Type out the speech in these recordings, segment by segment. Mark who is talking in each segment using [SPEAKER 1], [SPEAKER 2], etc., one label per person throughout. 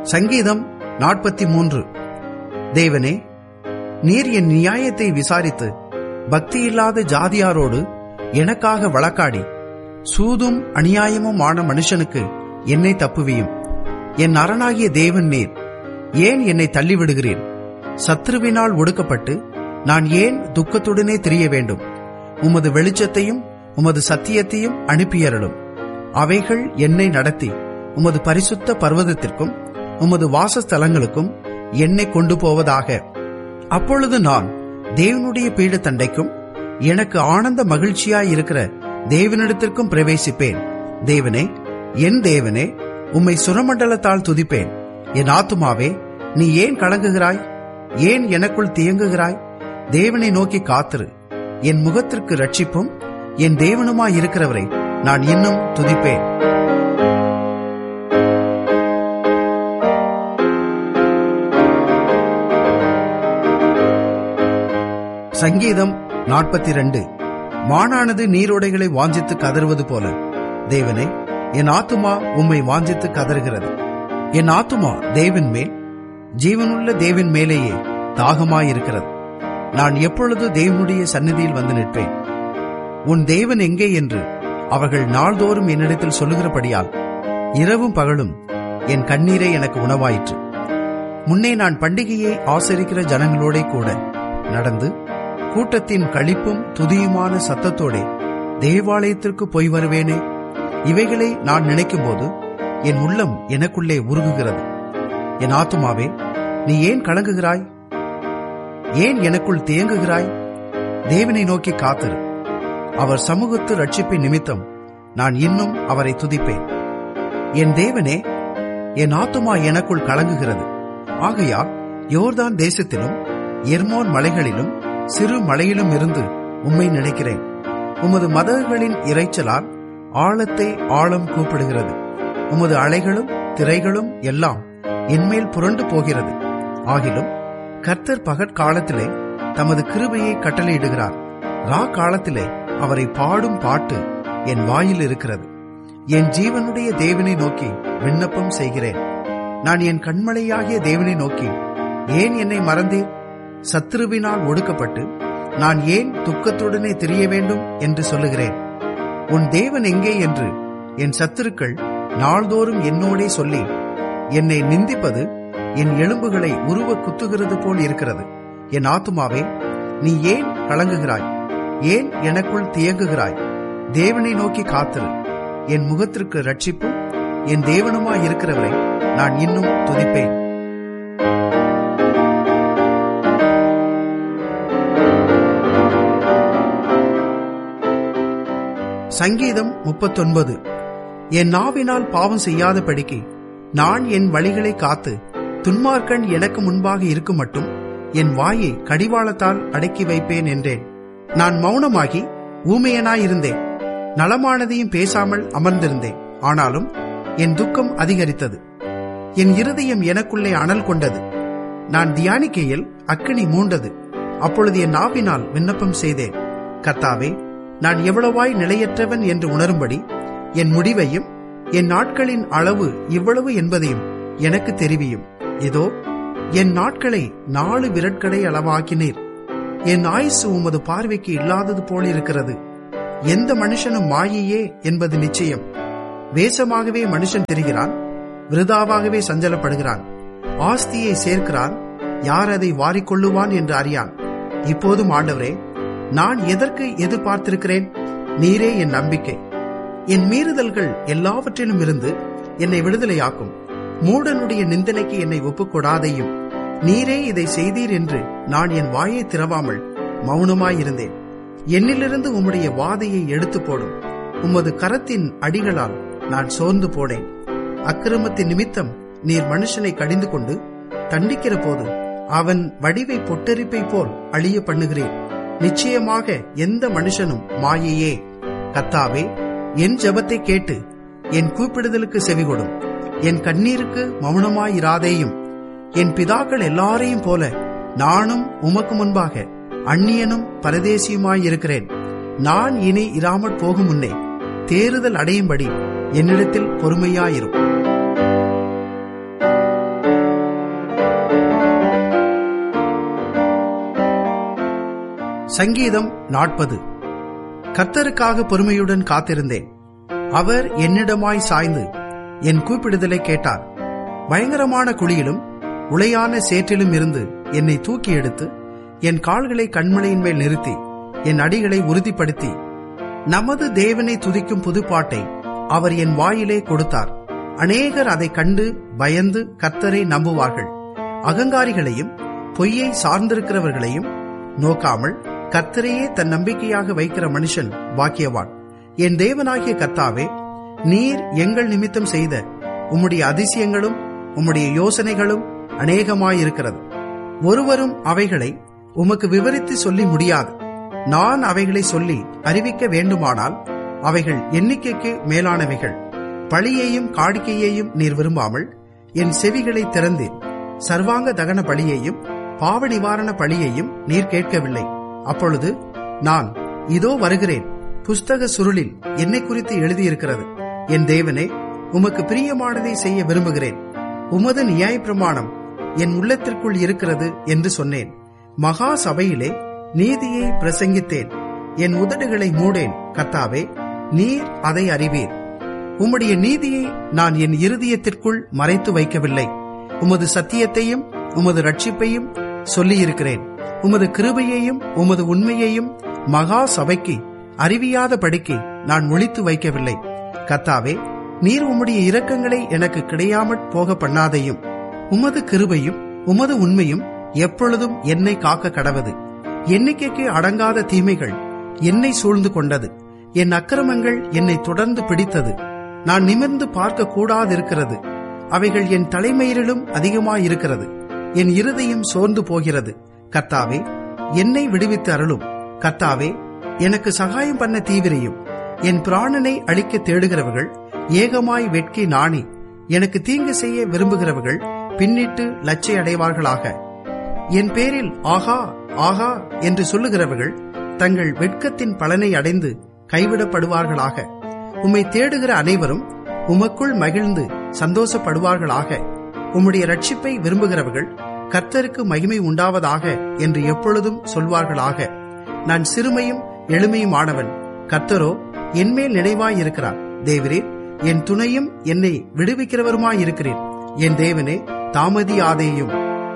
[SPEAKER 1] சங்கீதம் நாற்பத்தி மூன்று தேவனே நீர் என் நியாயத்தை விசாரித்து பக்தியில்லாத ஜாதியாரோடு எனக்காக வழக்காடி சூதும் அநியாயமுமான மனுஷனுக்கு என்னை தப்புவியும் என் அரணாகிய தேவன் நீர் ஏன் என்னை தள்ளிவிடுகிறேன் சத்ருவினால் ஒடுக்கப்பட்டு நான் ஏன் துக்கத்துடனே திரிய வேண்டும் உமது வெளிச்சத்தையும் உமது சத்தியத்தையும் அனுப்பியறலும் அவைகள் என்னை நடத்தி உமது பரிசுத்த பர்வதத்திற்கும் உமது வாசஸ்தலங்களுக்கும் என்னை கொண்டு போவதாக அப்பொழுது நான் தேவனுடைய பீடத்தண்டைக்கும் எனக்கு ஆனந்த மகிழ்ச்சியாயிருக்கிற தேவனிடத்திற்கும் பிரவேசிப்பேன் தேவனே என் தேவனே உம்மை சுரமண்டலத்தால் துதிப்பேன் என் ஆத்துமாவே நீ ஏன் கலங்குகிறாய் ஏன் எனக்குள் தியங்குகிறாய் தேவனை நோக்கி காத்திரு என் முகத்திற்கு ரட்சிப்பும் என் தேவனுமாயிருக்கிறவரை நான் இன்னும் துதிப்பேன் சங்கீதம் நாற்பத்தி ரெண்டு மானானது நீரோடைகளை வாஞ்சித்து கதறுவது போல தேவனே என் ஆத்துமா உம்மை வாஞ்சித்து கதறுகிறது என் ஆத்துமா தேவன் மேல் ஜீவனுள்ள தேவன் மேலேயே தாகமாயிருக்கிறது நான் எப்பொழுது தேவனுடைய சந்நிதியில் வந்து நிற்பேன் உன் தேவன் எங்கே என்று அவர்கள் நாள்தோறும் என்னிடத்தில் சொல்லுகிறபடியால் இரவும் பகலும் என் கண்ணீரே எனக்கு உணவாயிற்று முன்னே நான் பண்டிகையை ஆசரிக்கிற ஜனங்களோட கூட நடந்து கூட்டத்தின் களிப்பும் துதியுமான சத்தத்தோடே தேவாலயத்திற்கு போய் வருவேனே இவைகளை நான் நினைக்கும்போது என் உள்ளம் எனக்குள்ளே உருகுகிறது என் ஆத்துமாவே நீ ஏன் கலங்குகிறாய் ஏன் எனக்குள் தேங்குகிறாய் தேவனை நோக்கி காத்திரு அவர் சமூகத்து ரட்சிப்பின் நிமித்தம் நான் இன்னும் அவரை துதிப்பேன் என் தேவனே என் ஆத்துமா எனக்குள் கலங்குகிறது ஆகையால் யோர்தான் தேசத்திலும் எர்மோன் மலைகளிலும் சிறு மலையிலும் இருந்து உம்மை நினைக்கிறேன் உமது மதகுகளின் இறைச்சலால் ஆழத்தை ஆழம் கூப்பிடுகிறது உமது அலைகளும் திரைகளும் எல்லாம் என்மேல் புரண்டு போகிறது ஆகிலும் கர்த்தர் பகற்காலத்திலே தமது கிருபையை கட்டளையிடுகிறார் ரா காலத்திலே அவரை பாடும் பாட்டு என் வாயில் இருக்கிறது என் ஜீவனுடைய தேவனை நோக்கி விண்ணப்பம் செய்கிறேன் நான் என் கண்மலையாகிய தேவனை நோக்கி ஏன் என்னை மறந்தேன் சத்ருவினால் ஒடுக்கப்பட்டு நான் ஏன் துக்கத்துடனே தெரிய வேண்டும் என்று சொல்லுகிறேன் உன் தேவன் எங்கே என்று என் சத்துருக்கள் நாள்தோறும் என்னோடே சொல்லி என்னை நிந்திப்பது என் எலும்புகளை உருவ குத்துகிறது போல் இருக்கிறது என் ஆத்துமாவே நீ ஏன் கலங்குகிறாய் ஏன் எனக்குள் தியங்குகிறாய் தேவனை நோக்கி காத்திரு என் முகத்திற்கு ரட்சிப்பும் என் தேவனுமாய் இருக்கிறவரை நான் இன்னும் துதிப்பேன் சங்கீதம் முப்பத்தொன்பது என் நாவினால் பாவம் செய்யாதபடிக்கு நான் என் வழிகளை காத்து துன்மார்க்கன் எனக்கு முன்பாக இருக்கும் மட்டும் என் வாயை கடிவாளத்தால் அடக்கி வைப்பேன் என்றேன் நான் மௌனமாகி ஊமையனாயிருந்தேன் நலமானதையும் பேசாமல் அமர்ந்திருந்தேன் ஆனாலும் என் துக்கம் அதிகரித்தது என் இருதயம் எனக்குள்ளே அனல் கொண்டது நான் தியானிக்கையில் அக்கினி மூண்டது அப்பொழுது என் நாவினால் விண்ணப்பம் செய்தேன் கர்த்தாவே நான் எவ்வளவாய் நிலையற்றவன் என்று உணரும்படி என் முடிவையும் என் நாட்களின் அளவு இவ்வளவு என்பதையும் எனக்கு தெரிவியும் இதோ என் நாட்களை நாலு விரட்கடை அளவாக்கினீர் என் ஆயுசு உமது பார்வைக்கு இல்லாதது போல இருக்கிறது எந்த மனுஷனும் மாயையே என்பது நிச்சயம் வேஷமாகவே மனுஷன் தெரிகிறான் விருதாவாகவே சஞ்சலப்படுகிறான் ஆஸ்தியை சேர்க்கிறான் யார் அதை வாரிக்கொள்ளுவான் என்று அறியான் இப்போதும் ஆண்டவரே நான் எதற்கு எதிர்பார்த்திருக்கிறேன் நீரே என் நம்பிக்கை என் மீறுதல்கள் எல்லாவற்றிலும் இருந்து என்னை விடுதலையாக்கும் மூடனுடைய நிந்தனைக்கு என்னை ஒப்புக்கொடாதையும் நீரே இதை செய்தீர் என்று நான் என் வாயை திறவாமல் மௌனமாயிருந்தேன் என்னிலிருந்து உம்முடைய வாதையை எடுத்து போடும் உமது கரத்தின் அடிகளால் நான் சோர்ந்து போனேன் அக்கிரமத்தின் நிமித்தம் நீர் மனுஷனை கடிந்து கொண்டு தண்டிக்கிற போது அவன் வடிவை பொட்டரிப்பை போல் அழிய பண்ணுகிறேன் நிச்சயமாக எந்த மனுஷனும் மாயையே கத்தாவே என் ஜெபத்தை கேட்டு என் கூப்பிடுதலுக்கு செவிகொடும் என் கண்ணீருக்கு மௌனமாயிராதேயும் என் பிதாக்கள் எல்லாரையும் போல நானும் உமக்கு முன்பாக அந்நியனும் பரதேசியுமாயிருக்கிறேன் நான் இனி இராமற் போகும் முன்னே தேறுதல் அடையும்படி என்னிடத்தில் பொறுமையாயிரும் சங்கீதம் நாற்பது கர்த்தருக்காக பொறுமையுடன் காத்திருந்தேன் அவர் என்னிடமாய் சாய்ந்து என் கூப்பிடுதலை கேட்டார் பயங்கரமான குழியிலும் உளையான சேற்றிலும் இருந்து என்னை தூக்கி எடுத்து என் கால்களை கண்மலையின் மேல் நிறுத்தி என் அடிகளை உறுதிப்படுத்தி நமது தேவனை துதிக்கும் புதுப்பாட்டை அவர் என் வாயிலே கொடுத்தார் அநேகர் அதை கண்டு பயந்து கர்த்தரை நம்புவார்கள் அகங்காரிகளையும் பொய்யை சார்ந்திருக்கிறவர்களையும் நோக்காமல் கர்த்தரையே தன் நம்பிக்கையாக வைக்கிற மனுஷன் பாக்கியவான் என் தேவனாகிய கர்த்தாவே நீர் எங்கள் நிமித்தம் செய்த உம்முடைய அதிசயங்களும் உம்முடைய யோசனைகளும் அநேகமாயிருக்கிறது ஒருவரும் அவைகளை உமக்கு விவரித்து சொல்லி முடியாது நான் அவைகளை சொல்லி அறிவிக்க வேண்டுமானால் அவைகள் எண்ணிக்கைக்கு மேலானவைகள் பழியையும் காடிக்கையையும் நீர் விரும்பாமல் என் செவிகளை திறந்தேன் சர்வாங்க தகன பலியையும் பாவ நிவாரண பலியையும் நீர் கேட்கவில்லை அப்பொழுது நான் இதோ வருகிறேன் புஸ்தக சுருளில் என்னை குறித்து எழுதியிருக்கிறது என் தேவனே உமக்கு பிரியமானதை செய்ய விரும்புகிறேன் உமது நியாயப்பிரமாணம் என் உள்ளத்திற்குள் இருக்கிறது என்று சொன்னேன் மகா சபையிலே நீதியை பிரசங்கித்தேன் என் உதடுகளை மூடேன் கர்த்தாவே நீர் அதை அறிவீர் உம்முடைய நீதியை நான் என் இருதயத்திற்குள் மறைத்து வைக்கவில்லை உமது சத்தியத்தையும் உமது ரட்சிப்பையும் சொல்லியிருக்கிறேன் உமது கிருபையையும் உமது உண்மையையும் மகா சபைக்கு அறிவியாத படிக்கு நான் ஒழித்து வைக்கவில்லை கத்தாவே நீர் உம்முடைய இரக்கங்களை எனக்கு கிடையாமற் போக பண்ணாதையும் உமது கிருபையும் உமது உண்மையும் எப்பொழுதும் என்னை காக்க கடவது எண்ணிக்கைக்கு அடங்காத தீமைகள் என்னை சூழ்ந்து கொண்டது என் அக்கிரமங்கள் என்னை தொடர்ந்து பிடித்தது நான் நிமிர்ந்து பார்க்க கூடாதிருக்கிறது அவைகள் என் தலைமயிரிலும் அதிகமாயிருக்கிறது என் இருதயம் சோர்ந்து போகிறது கர்த்தாவே என்னை விடுவித்து அருளும் கர்த்தாவே எனக்கு சகாயம் பண்ண தீவிரையும் என் பிராணனை அழிக்க தேடுகிறவர்கள் ஏகமாய் வெட்கி நாணி எனக்கு தீங்கு செய்ய விரும்புகிறவர்கள் பின்னிட்டு லட்சை அடைவார்களாக என் பேரில் ஆகா ஆகா என்று சொல்லுகிறவர்கள் தங்கள் வெட்கத்தின் பலனை அடைந்து கைவிடப்படுவார்களாக உம்மை தேடுகிற அனைவரும் உமக்குள் மகிழ்ந்து சந்தோஷப்படுவார்களாக உம்முடைய ரட்சிப்பை விரும்புகிறவர்கள் கர்த்தருக்கு மகிமை உண்டாவதாக என்று எப்பொழுதும் சொல்வார்களாக நான் சிறுமையும் எளிமையுமானவன் கர்த்தரோ என்மேல் நினைவாயிருக்கிறார் தேவரே என் துணையும் என்னை விடுவிக்கிறவருமாயிருக்கிறேன் என் தேவனே தாமதியாதேயும்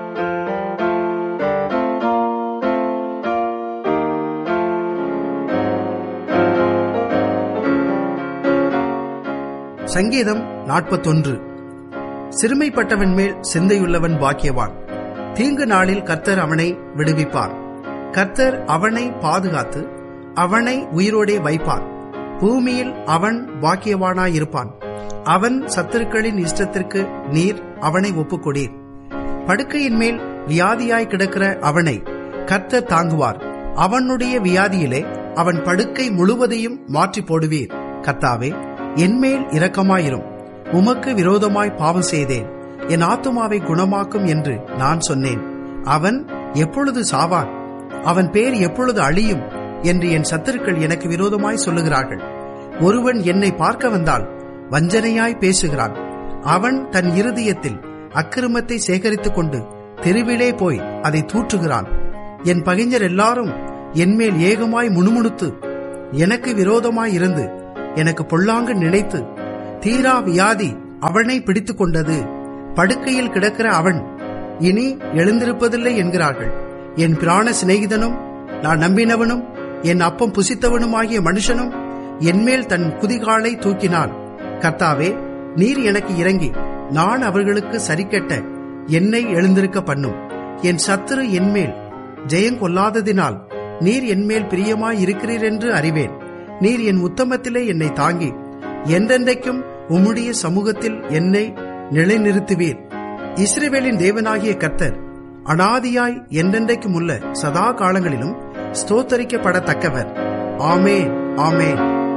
[SPEAKER 1] சங்கீதம் நாற்பத்தொன்று சிறுமைப்பட்டவன் மேல் சிந்தையுள்ளவன் பாக்கியவான் தீங்கு நாளில் கர்த்தர் அவனை விடுவிப்பார் கர்த்தர் அவனை பாதுகாத்து அவனை உயிரோடே வைப்பார் பூமியில் அவன் பாக்கியவானாயிருப்பான் அவன் சத்துருக்களின் இஷ்டத்திற்கு நீர் அவனை ஒப்புக்கொடீர் படுக்கையின் மேல் வியாதியாய் கிடக்கிற அவனை கர்த்தர் தாங்குவார் அவனுடைய வியாதியிலே அவன் படுக்கை முழுவதையும் மாற்றி போடுவீர் கர்த்தாவே என்மேல் இரக்கமாயிரும் உமக்கு விரோதமாய் பாவம் செய்தேன் என் ஆத்துமாவை குணமாக்கும் என்று நான் சொன்னேன் அவன் எப்பொழுது சாவான் அவன் பேர் எப்பொழுது அழியும் என்று என் சத்துருக்கள் எனக்கு விரோதமாய் சொல்லுகிறார்கள் ஒருவன் என்னை பார்க்க வந்தால் வஞ்சனையாய் பேசுகிறான் அவன் தன் இருதயத்தில் அக்கிரமத்தை சேகரித்துக் கொண்டு தெருவிலே போய் அதை தூற்றுகிறான் என் பகைஞர் எல்லாரும் என்மேல் ஏகமாய் முணுமுணுத்து எனக்கு விரோதமாய் இருந்து எனக்கு பொல்லாங்கு நினைத்து தீரா வியாதி அவனை பிடித்துக் கொண்டது படுக்கையில் கிடக்கிற அவன் இனி எழுந்திருப்பதில்லை என்கிறார்கள் என் பிராண சிநேகிதனும் நான் நம்பினவனும் என் அப்பம் புசித்தவனுமாகிய மனுஷனும் என்மேல் தன் குதிகாலை தூக்கினான் கர்த்தாவே நீர் எனக்கு இறங்கி நான் அவர்களுக்கு சரிக்கட்ட என்னை எழுந்திருக்க பண்ணும் என் சத்துரு என்மேல் ஜெயங்கொள்ளாததினால் நீர் என்மேல் பிரியமாய் இருக்கிறீர் என்று அறிவேன் நீர் என் உத்தமத்திலே என்னை தாங்கி என்றென்றைக்கும் உம்முடைய சமூகத்தில் என்னை நிலைநிறுத்துவீர் இஸ்ரேவேலின் தேவனாகிய கர்த்தர் அனாதியாய் என்றென்றைக்கும் உள்ள சதா காலங்களிலும் ஸ்தோத்தரிக்கப்படத்தக்கவர் ஆமே ஆமே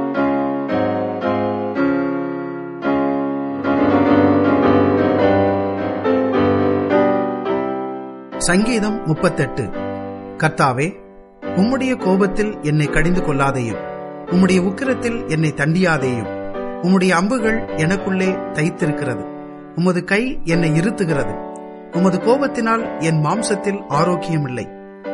[SPEAKER 1] சங்கீதம் முப்பத்தெட்டு கர்த்தாவே உம்முடைய கோபத்தில் என்னை கடிந்து கொள்ளாதேயும் உம்முடைய உக்கிரத்தில் என்னை தண்டியாதேயும் உம்முடைய அம்புகள் எனக்குள்ளே தைத்திருக்கிறது உமது கை என்னை இருத்துகிறது உமது கோபத்தினால் என் மாம்சத்தில் ஆரோக்கியமில்லை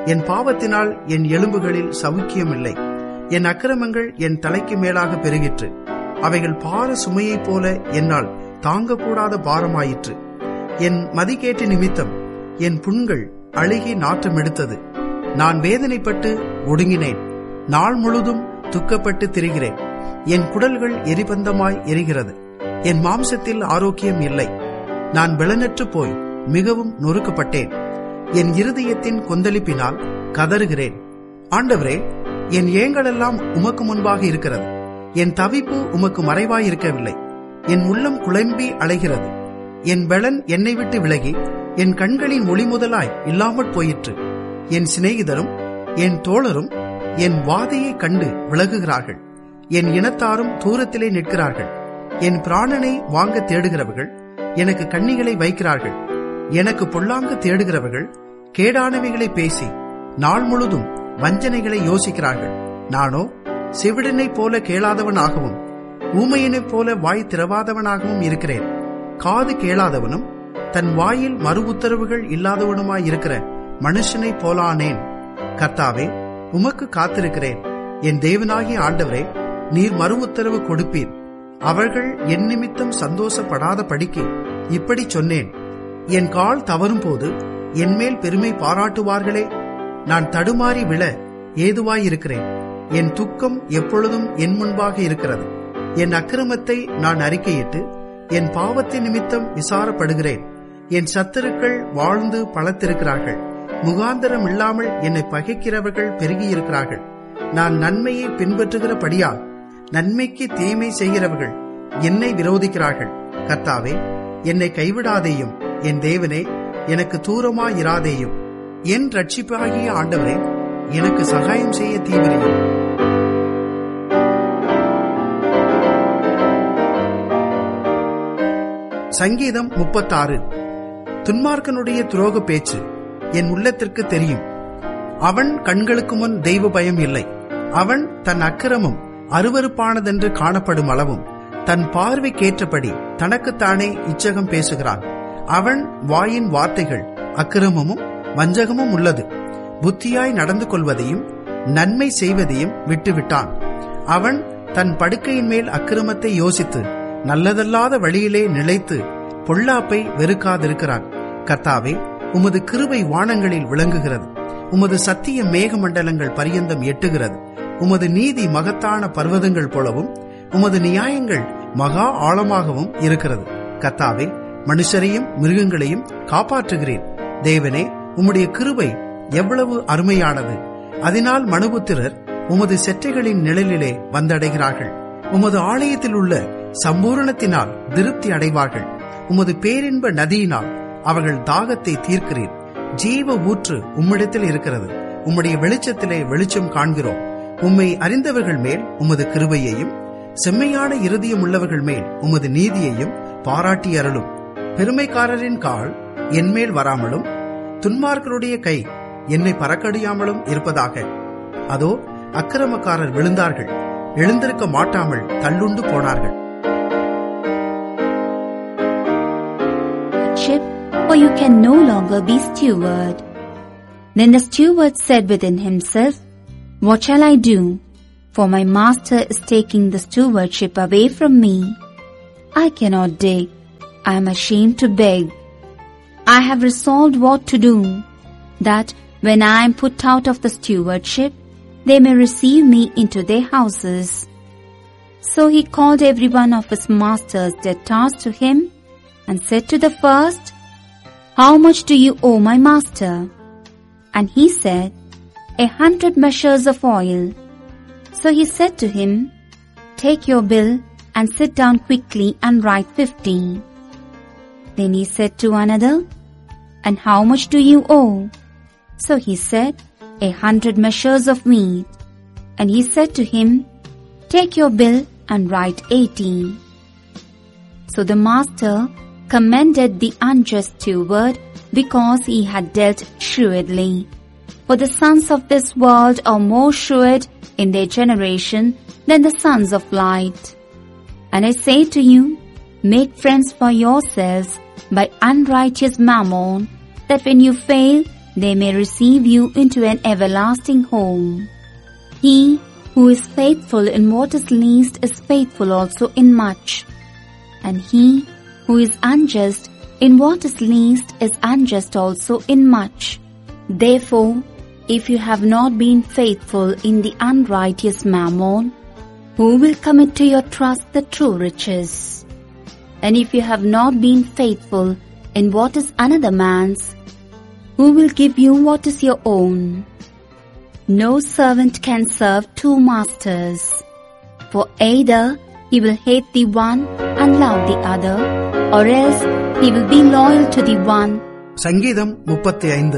[SPEAKER 1] என் பாவத்தினால் என் எலும்புகளில் சவுக்கியம் இல்லை என் அக்கிரமங்கள் என் தலைக்கு மேலாக பெருகிற்று அவைகள் பார சுமையைப் போல என்னால் தாங்கக்கூடாத பாரமாயிற்று என் மதிக்கேட்டு நிமித்தம் என் புண்கள் அழுகி நாற்றம் எடுத்தது நான் வேதனைப்பட்டு ஒடுங்கினேன் நாள் முழுதும் துக்கப்பட்டு திரிகிறேன் என் குடல்கள் எரிபந்தமாய் எரிகிறது என் மாம்சத்தில் ஆரோக்கியம் இல்லை நான் பலனற்று போய் மிகவும் நொறுக்கப்பட்டேன் என் இருதயத்தின் கொந்தளிப்பினால் கதறுகிறேன் ஆண்டவரே என் ஏங்களெல்லாம் உமக்கு முன்பாக இருக்கிறது என் தவிப்பு உமக்கு மறைவாய் இருக்கவில்லை என் உள்ளம் குழம்பி அலைகிறது என் பலன் என்னை விட்டு விலகி என் கண்களின் ஒளி முதலாய் இல்லாமற் போயிற்று என் சிநேகிதரும் என் தோழரும் என் வாதையை கண்டு விலகுகிறார்கள் என் இனத்தாரும் தூரத்திலே நிற்கிறார்கள் என் பிராணனை வாங்க தேடுகிறவர்கள் எனக்கு கண்ணிகளை வைக்கிறார்கள் எனக்கு பொல்லாங்கு தேடுகிறவர்கள் கேடானவைகளை பேசி நாள் முழுதும் வஞ்சனைகளை யோசிக்கிறார்கள் நானோ செவிடனைப் போல கேளாதவனாகவும் ஊமையனைப் போல வாய் திறவாதவனாகவும் இருக்கிறேன் காது கேளாதவனும் தன் வாயில் மறு உத்தரவுகள் இல்லாதவனுமாயிருக்கிற மனுஷனைப் போலானேன் கர்த்தாவே உமக்கு காத்திருக்கிறேன் என் தேவனாகிய ஆண்டவரே நீர் மறு உத்தரவு கொடுப்பீர் அவர்கள் என் நிமித்தம் சந்தோஷப்படாத படிக்கு இப்படி சொன்னேன் என் கால் தவறும் போது என்மேல் பெருமை பாராட்டுவார்களே நான் தடுமாறி விழ ஏதுவாயிருக்கிறேன் என் துக்கம் எப்பொழுதும் என் முன்பாக இருக்கிறது என் அக்கிரமத்தை நான் அறிக்கையிட்டு என் பாவத்தின் நிமித்தம் விசாரப்படுகிறேன் என் சத்துருக்கள் வாழ்ந்து பலத்திருக்கிறார்கள் முகாந்தரம் இல்லாமல் என்னை பகைக்கிறவர்கள் பெருகியிருக்கிறார்கள் நான் நன்மையை பின்பற்றுகிறபடியால் நன்மைக்கு தீமை செய்கிறவர்கள் என்னை விரோதிக்கிறார்கள் கர்த்தாவே என்னை கைவிடாதேயும் என் தேவனே எனக்கு தூரமாயிராதேயும் என் ரட்சிப்பாகிய ஆண்டவரே எனக்கு சகாயம் செய்ய தீவிரையும் சங்கீதம் முப்பத்தாறு துன்மார்க்கனுடைய துரோக பேச்சு என் உள்ளத்திற்கு தெரியும் அவன் கண்களுக்கு முன் தெய்வ பயம் இல்லை அவன் தன் அக்கிரமம் அருவருப்பானதென்று காணப்படும் அளவும் தன் பார்வைக்கேற்றபடி தனக்குத்தானே இச்சகம் பேசுகிறான் அவன் வாயின் வார்த்தைகள் அக்கிரமமும் வஞ்சகமும் உள்ளது புத்தியாய் நடந்து கொள்வதையும் நன்மை செய்வதையும் விட்டுவிட்டான் அவன் தன் படுக்கையின் மேல் அக்கிரமத்தை யோசித்து நல்லதல்லாத வழியிலே நிலைத்து பொல்லாப்பை வெறுக்காதிருக்கிறான் கர்த்தாவே உமது கிருபை வானங்களில் விளங்குகிறது உமது சத்திய மேகமண்டலங்கள் பரியந்தம் எட்டுகிறது உமது நீதி மகத்தான பர்வதங்கள் போலவும் உமது நியாயங்கள் மகா ஆழமாகவும் இருக்கிறது கர்த்தாவே மனுஷரையும் மிருகங்களையும் காப்பாற்றுகிறேன் தேவனே உம்முடைய கிருபை எவ்வளவு அருமையானது அதனால் மனுபுத்திரர் உமது செற்றைகளின் நிழலிலே வந்தடைகிறார்கள் உமது ஆலயத்தில் உள்ள சம்பூரணத்தினால் திருப்தி அடைவார்கள் உமது பேரின்ப நதியினால் அவர்கள் தாகத்தை தீர்க்கிறீர் ஜீவ ஊற்று உம்மிடத்தில் இருக்கிறது உம்முடைய வெளிச்சத்திலே வெளிச்சம் காண்கிறோம் உம்மை அறிந்தவர்கள் மேல் உமது கிருபையையும் செம்மையான இருதயம் உள்ளவர்கள் மேல் உமது நீதியையும் பாராட்டி அருளும் பெருமைக்காரரின் கால் என்மேல் வராமலும் துன்மார்களுடைய கை என்னை பறக்கடியாமலும் இருப்பதாக அதோ அக்கிரமக்காரர் விழுந்தார்கள் எழுந்திருக்க மாட்டாமல் தள்ளுண்டு போனார்கள்
[SPEAKER 2] Ship, for you can no longer be steward. Then the steward said within himself, What shall I do? For my master is taking the stewardship away from me. I cannot dig. I am ashamed to beg. I have resolved what to do, that when I am put out of the stewardship, they may receive me into their houses. So he called every one of his master's debtors to him and said to the first, How much do you owe my master? And he said, A hundred measures of oil. So he said to him, Take your bill and sit down quickly and write fifty. Then he said to another, And how much do you owe? So he said, A hundred measures of meat. And he said to him, Take your bill and write eighty. So the master commended the unjust steward because he had dealt shrewdly. For the sons of this world are more shrewd in their generation than the sons of light. And I say to you, make friends for yourselves by unrighteous mammon, that when you fail, they may receive you into an everlasting home. He who is faithful in what is least is faithful also in much, and he who is unjust in what is least is unjust also in much. Therefore, if you have not been faithful in the unrighteous mammon, who will commit to your trust the true riches? And if you have not been faithful in what is another man's, who will give you what is your own? No servant can serve two masters, for either he will hate the one and love the other, or else he will be loyal to the one
[SPEAKER 1] சங்கீதம் முப்பத்தி ஐந்து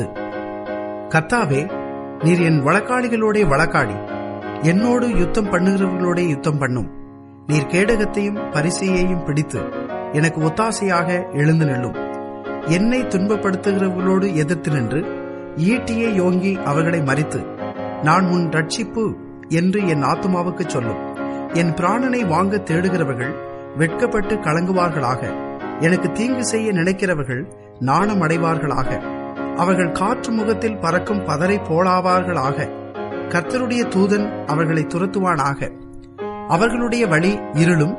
[SPEAKER 1] கர்த்தாவே நீர் என் வழக்காளிகளோடே வழக்காடி என்னோடு யுத்தம் பண்ணுகிறவர்களோடே யுத்தம் பண்ணும் நீர் கேடகத்தையும் பரிசையையும் பிடித்து எனக்கு ஒத்தாசையாக எழுந்து நில்லும் என்னை துன்பப்படுத்துகிறவர்களோடு எதிர்த்து நின்று ஈட்டியை யோங்கி அவர்களை மறித்து நான் உன் ரட்சிப்பு என்று என் ஆத்துமாவுக்கு சொல்லும் என் பிராணனை வாங்க தேடுகிறவர்கள் வெட்கப்பட்டு கலங்குவார்களாக எனக்கு தீங்கு செய்ய நினைக்கிறவர்கள் நாணம் அடைவார்களாக அவர்கள் காற்று முகத்தில் பறக்கும் பதரை போலாவார்களாக கர்த்தருடைய தூதன் அவர்களை துரத்துவானாக அவர்களுடைய வழி இருளும்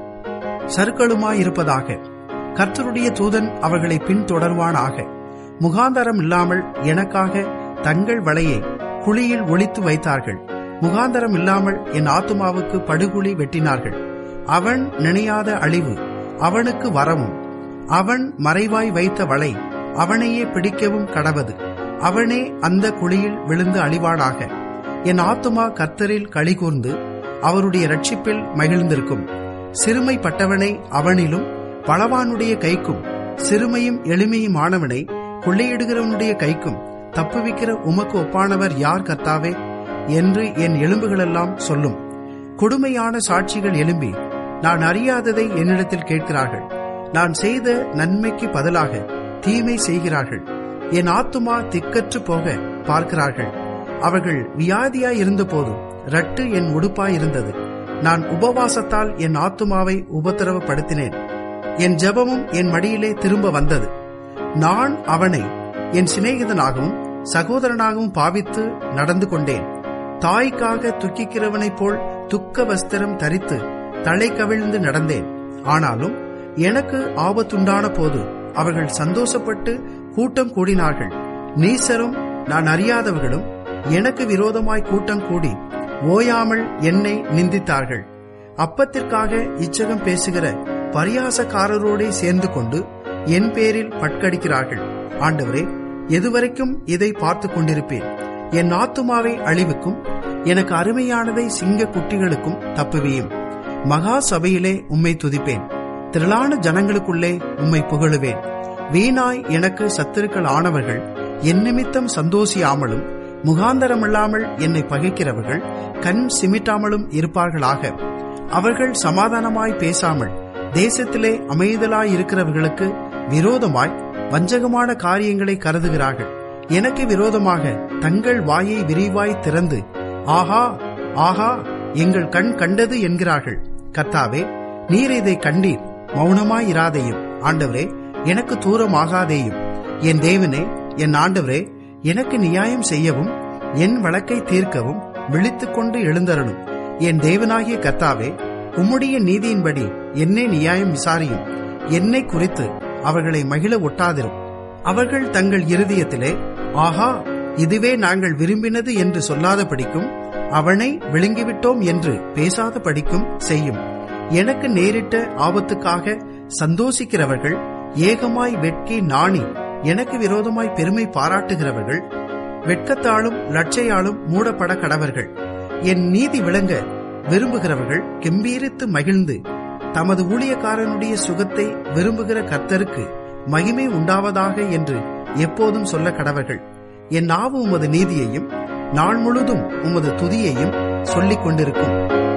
[SPEAKER 1] சருக்களுமாயிருப்பதாக கர்த்தருடைய தூதன் அவர்களை பின்தொடர்வானாக முகாந்தரம் இல்லாமல் எனக்காக தங்கள் வலையை குழியில் ஒளித்து வைத்தார்கள் முகாந்தரம் இல்லாமல் என் ஆத்துமாவுக்கு படுகுழி வெட்டினார்கள் அவன் நினையாத அழிவு அவனுக்கு வரவும் அவன் மறைவாய் வைத்த வலை அவனையே பிடிக்கவும் கடவது அவனே அந்த குழியில் விழுந்து அழிவானாக என் ஆத்துமா கர்த்தரில் களிகூர்ந்து அவருடைய ரட்சிப்பில் மகிழ்ந்திருக்கும் சிறுமைப்பட்டவனை அவனிலும் பலவானுடைய கைக்கும் சிறுமையும் எளிமையுமானவனை கொள்ளையிடுகிறவனுடைய கைக்கும் தப்புவிக்கிற உமக்கு ஒப்பானவர் யார் கர்த்தாவே என்று என் எலும்புகளெல்லாம் சொல்லும் கொடுமையான சாட்சிகள் எழும்பி நான் அறியாததை என்னிடத்தில் கேட்கிறார்கள் நான் செய்த நன்மைக்கு பதிலாக தீமை செய்கிறார்கள் என் ஆத்துமா திக்கற்று போக பார்க்கிறார்கள் அவர்கள் வியாதியாய் இருந்தபோது ரட்டு என் உடுப்பாய் இருந்தது நான் உபவாசத்தால் என் ஆத்துமாவை உபத்திரவப்படுத்தினேன் என் ஜெபமும் என் மடியிலே திரும்ப வந்தது நான் அவனை என் சிநேகிதனாகவும் சகோதரனாகவும் பாவித்து நடந்து கொண்டேன் தாய்க்காக துக்கிக்கிறவனைப் போல் துக்க வஸ்திரம் தரித்து தலை கவிழ்ந்து நடந்தேன் ஆனாலும் எனக்கு ஆபத்துண்டான போது அவர்கள் சந்தோஷப்பட்டு கூட்டம் கூடினார்கள் நீசரும் நான் அறியாதவர்களும் எனக்கு விரோதமாய் கூட்டம் கூடி ஓயாமல் என்னை நிந்தித்தார்கள் அப்பத்திற்காக இச்சகம் பேசுகிற பரியாசக்காரரோடே சேர்ந்து கொண்டு என் பேரில் பட்கடிக்கிறார்கள் ஆண்டவரே எதுவரைக்கும் இதை பார்த்து கொண்டிருப்பேன் என் ஆத்துமாவை அழிவுக்கும் எனக்கு அருமையானதை சிங்க குட்டிகளுக்கும் தப்புவியும் மகா சபையிலே உம்மை துதிப்பேன் திரளான ஜனங்களுக்குள்ளே உம்மை புகழுவேன் வீணாய் எனக்கு சத்துருக்கள் ஆனவர்கள் என் நிமித்தம் சந்தோஷியாமலும் முகாந்தரமில்லாமல் என்னை பகைக்கிறவர்கள் கண் சிமிட்டாமலும் இருப்பார்களாக அவர்கள் சமாதானமாய் பேசாமல் தேசத்திலே அமைதலாயிருக்கிறவர்களுக்கு விரோதமாய் வஞ்சகமான காரியங்களை கருதுகிறார்கள் எனக்கு விரோதமாக தங்கள் வாயை விரிவாய் திறந்து ஆஹா ஆஹா எங்கள் கண் கண்டது என்கிறார்கள் கர்த்தாவே நீர் இதை கண்டீர் மௌனமாயிராதேயும் ஆண்டவரே எனக்கு தூரமாகாதேயும் என் தேவனே என் ஆண்டவரே எனக்கு நியாயம் செய்யவும் என் வழக்கை தீர்க்கவும் விழித்துக்கொண்டு எழுந்தருளும் என் தேவனாகிய கர்த்தாவே உம்முடைய நீதியின்படி என்னை நியாயம் விசாரியும் என்னை குறித்து அவர்களை மகிழ ஒட்டாதிரும் அவர்கள் தங்கள் இருதயத்திலே ஆஹா இதுவே நாங்கள் விரும்பினது என்று சொல்லாத படிக்கும் அவனை விழுங்கிவிட்டோம் என்று பேசாத படிக்கும் செய்யும் எனக்கு நேரிட்ட ஆபத்துக்காக சந்தோஷிக்கிறவர்கள் ஏகமாய் வெட்கி நாணி எனக்கு விரோதமாய் பெருமை பாராட்டுகிறவர்கள் வெட்கத்தாலும் லட்சையாலும் மூடப்பட கடவர்கள் என் நீதி விளங்க விரும்புகிறவர்கள் கெம்பீரித்து மகிழ்ந்து தமது ஊழியக்காரனுடைய சுகத்தை விரும்புகிற கர்த்தருக்கு மகிமை உண்டாவதாக என்று எப்போதும் சொல்ல கடவர்கள் என் நாவு உமது நீதியையும் நாள் முழுதும் உமது துதியையும் சொல்லிக் கொண்டிருக்கும்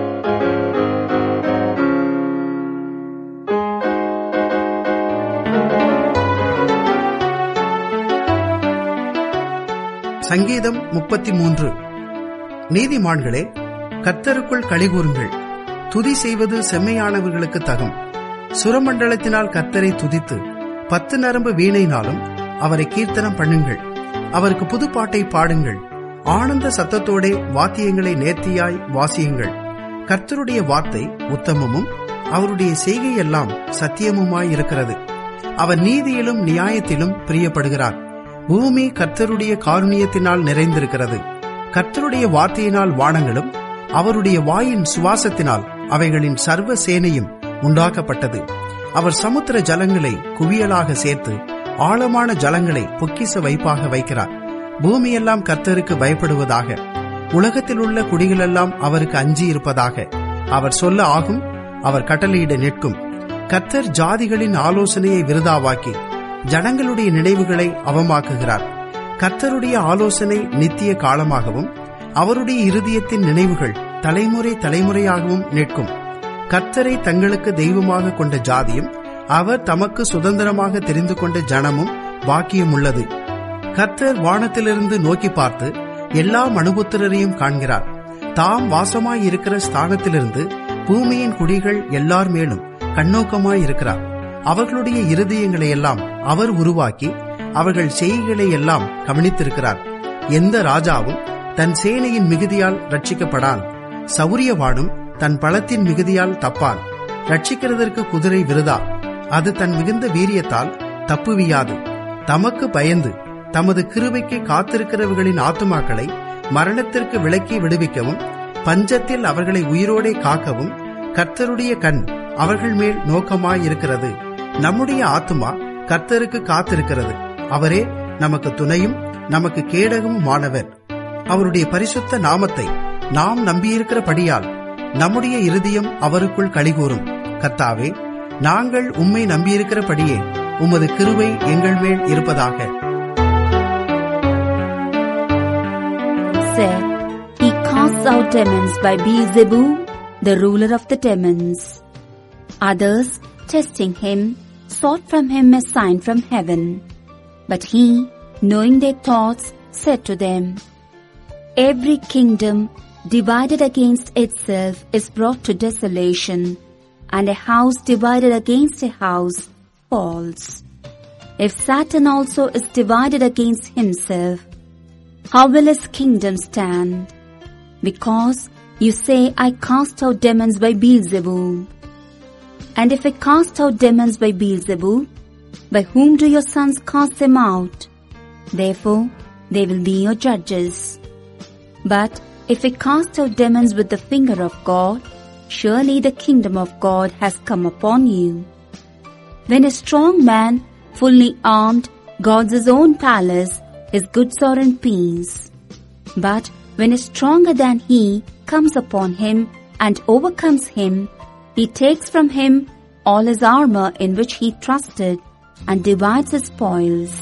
[SPEAKER 1] சங்கீதம் முப்பத்தி மூன்று நீதிமான்களே கர்த்தருக்குள் கலிகூறுங்கள் துதி செய்வது செம்மையானவர்களுக்கு தகும் சுரமண்டலத்தினால் கர்த்தரை துதித்து பத்து நரம்பு வீணையினாலும் அவரை கீர்த்தனம் பண்ணுங்கள் அவருக்கு புதுப்பாட்டை பாடுங்கள் ஆனந்த சத்தத்தோடே வாத்தியங்களை நேர்த்தியாய் வாசியுங்கள் கர்த்தருடைய வார்த்தை உத்தமமும் அவருடைய செய்கையெல்லாம் சத்தியமுமாய் இருக்கிறது அவர் நீதியிலும் நியாயத்திலும் பிரியப்படுகிறார் பூமி கர்த்தருடைய காருண்யத்தினால் நிறைந்திருக்கிறது கர்த்தருடைய வார்த்தையினால் வானங்களும் அவருடைய வாயின் சுவாசத்தினால் அவைகளின் சர்வ சேனையும் உண்டாக்கப்பட்டது அவர் சமுத்திர ஜலங்களை குவியலாக சேர்த்து ஆழமான ஜலங்களை பொக்கிச வைப்பாக வைக்கிறார் பூமியெல்லாம் கர்த்தருக்கு பயப்படுவதாக உலகத்தில் உள்ள குடிகளெல்லாம் அவருக்கு அஞ்சி இருப்பதாக அவர் சொல்ல ஆகும் அவர் கட்டளையிட நிற்கும் கர்த்தர் ஜாதிகளின் ஆலோசனையை விருதாவாக்கி ஜனங்களுடைய நினைவுகளை அவமாக்குகிறார் கர்த்தருடைய ஆலோசனை நித்திய காலமாகவும் அவருடைய இருதயத்தின் நினைவுகள் தலைமுறை தலைமுறையாகவும் நிற்கும் கர்த்தரை தங்களுக்கு தெய்வமாக கொண்ட ஜாதியும் அவர் தமக்கு சுதந்திரமாக தெரிந்து கொண்ட ஜனமும் பாக்கியம் உள்ளது கர்த்தர் வானத்திலிருந்து நோக்கி பார்த்து எல்லா மனுபுத்திரரையும் காண்கிறார் தாம் வாசமாய் இருக்கிற ஸ்தானத்திலிருந்து பூமியின் குடிகள் எல்லார் மேலும் கண்ணோக்கமாய் இருக்கிறார் அவர்களுடைய இருதயங்களை எல்லாம் அவர் உருவாக்கி அவர்கள் செய்கைகளை எல்லாம் கவனித்திருக்கிறார் எந்த ராஜாவும் தன் சேனையின் மிகுதியால் ரட்சிக்கப்படான் சௌரியவானும் தன் பலத்தின் மிகுதியால் தப்பான் ரட்சிக்கிறதற்கு குதிரை விருதா அது தன் மிகுந்த வீரியத்தால் தப்புவியாது தமக்கு பயந்து தமது கிருபைக்கு காத்திருக்கிறவர்களின் ஆத்துமாக்களை மரணத்திற்கு விலக்கி விடுவிக்கவும் பஞ்சத்தில் அவர்களை உயிரோடே காக்கவும் கர்த்தருடைய கண் அவர்கள் மேல் நோக்கமாயிருக்கிறது நம்முடைய ஆத்துமா கர்த்தருக்கு காத்திருக்கிறது அவரே நமக்கு துணையும் நமக்கு கேடகமும் மாணவர் அவருடைய பரிசுத்த நாமத்தை நாம் நம்பியிருக்கிறபடியால் நம்முடைய இருதயம் அவருக்குள் கலிகூறும் கர்த்தாவே நாங்கள் உம்மை நம்பியிருக்கிறபடியே உமது கிருபை எங்கள் மேல் இருப்பதாக
[SPEAKER 2] said, He casts out demons by Beelzebub, the ruler of the demons. Others, testing him, sought from him a sign from heaven. But he, knowing their thoughts, said to them, Every kingdom divided against itself is brought to desolation, and a house divided against a house falls. If Satan also is divided against himself, how will his kingdom stand? Because you say, I cast out demons by Beelzebub. And if I cast out demons by Beelzebub, by whom do your sons cast them out? Therefore, they will be your judges. But if I cast out demons with the finger of God, surely the kingdom of God has come upon you. When a strong man, fully armed, guards his own palace, his goods are in peace. But when a stronger than he comes upon him and overcomes him, he takes from him all his armor in which he trusted and divides his spoils.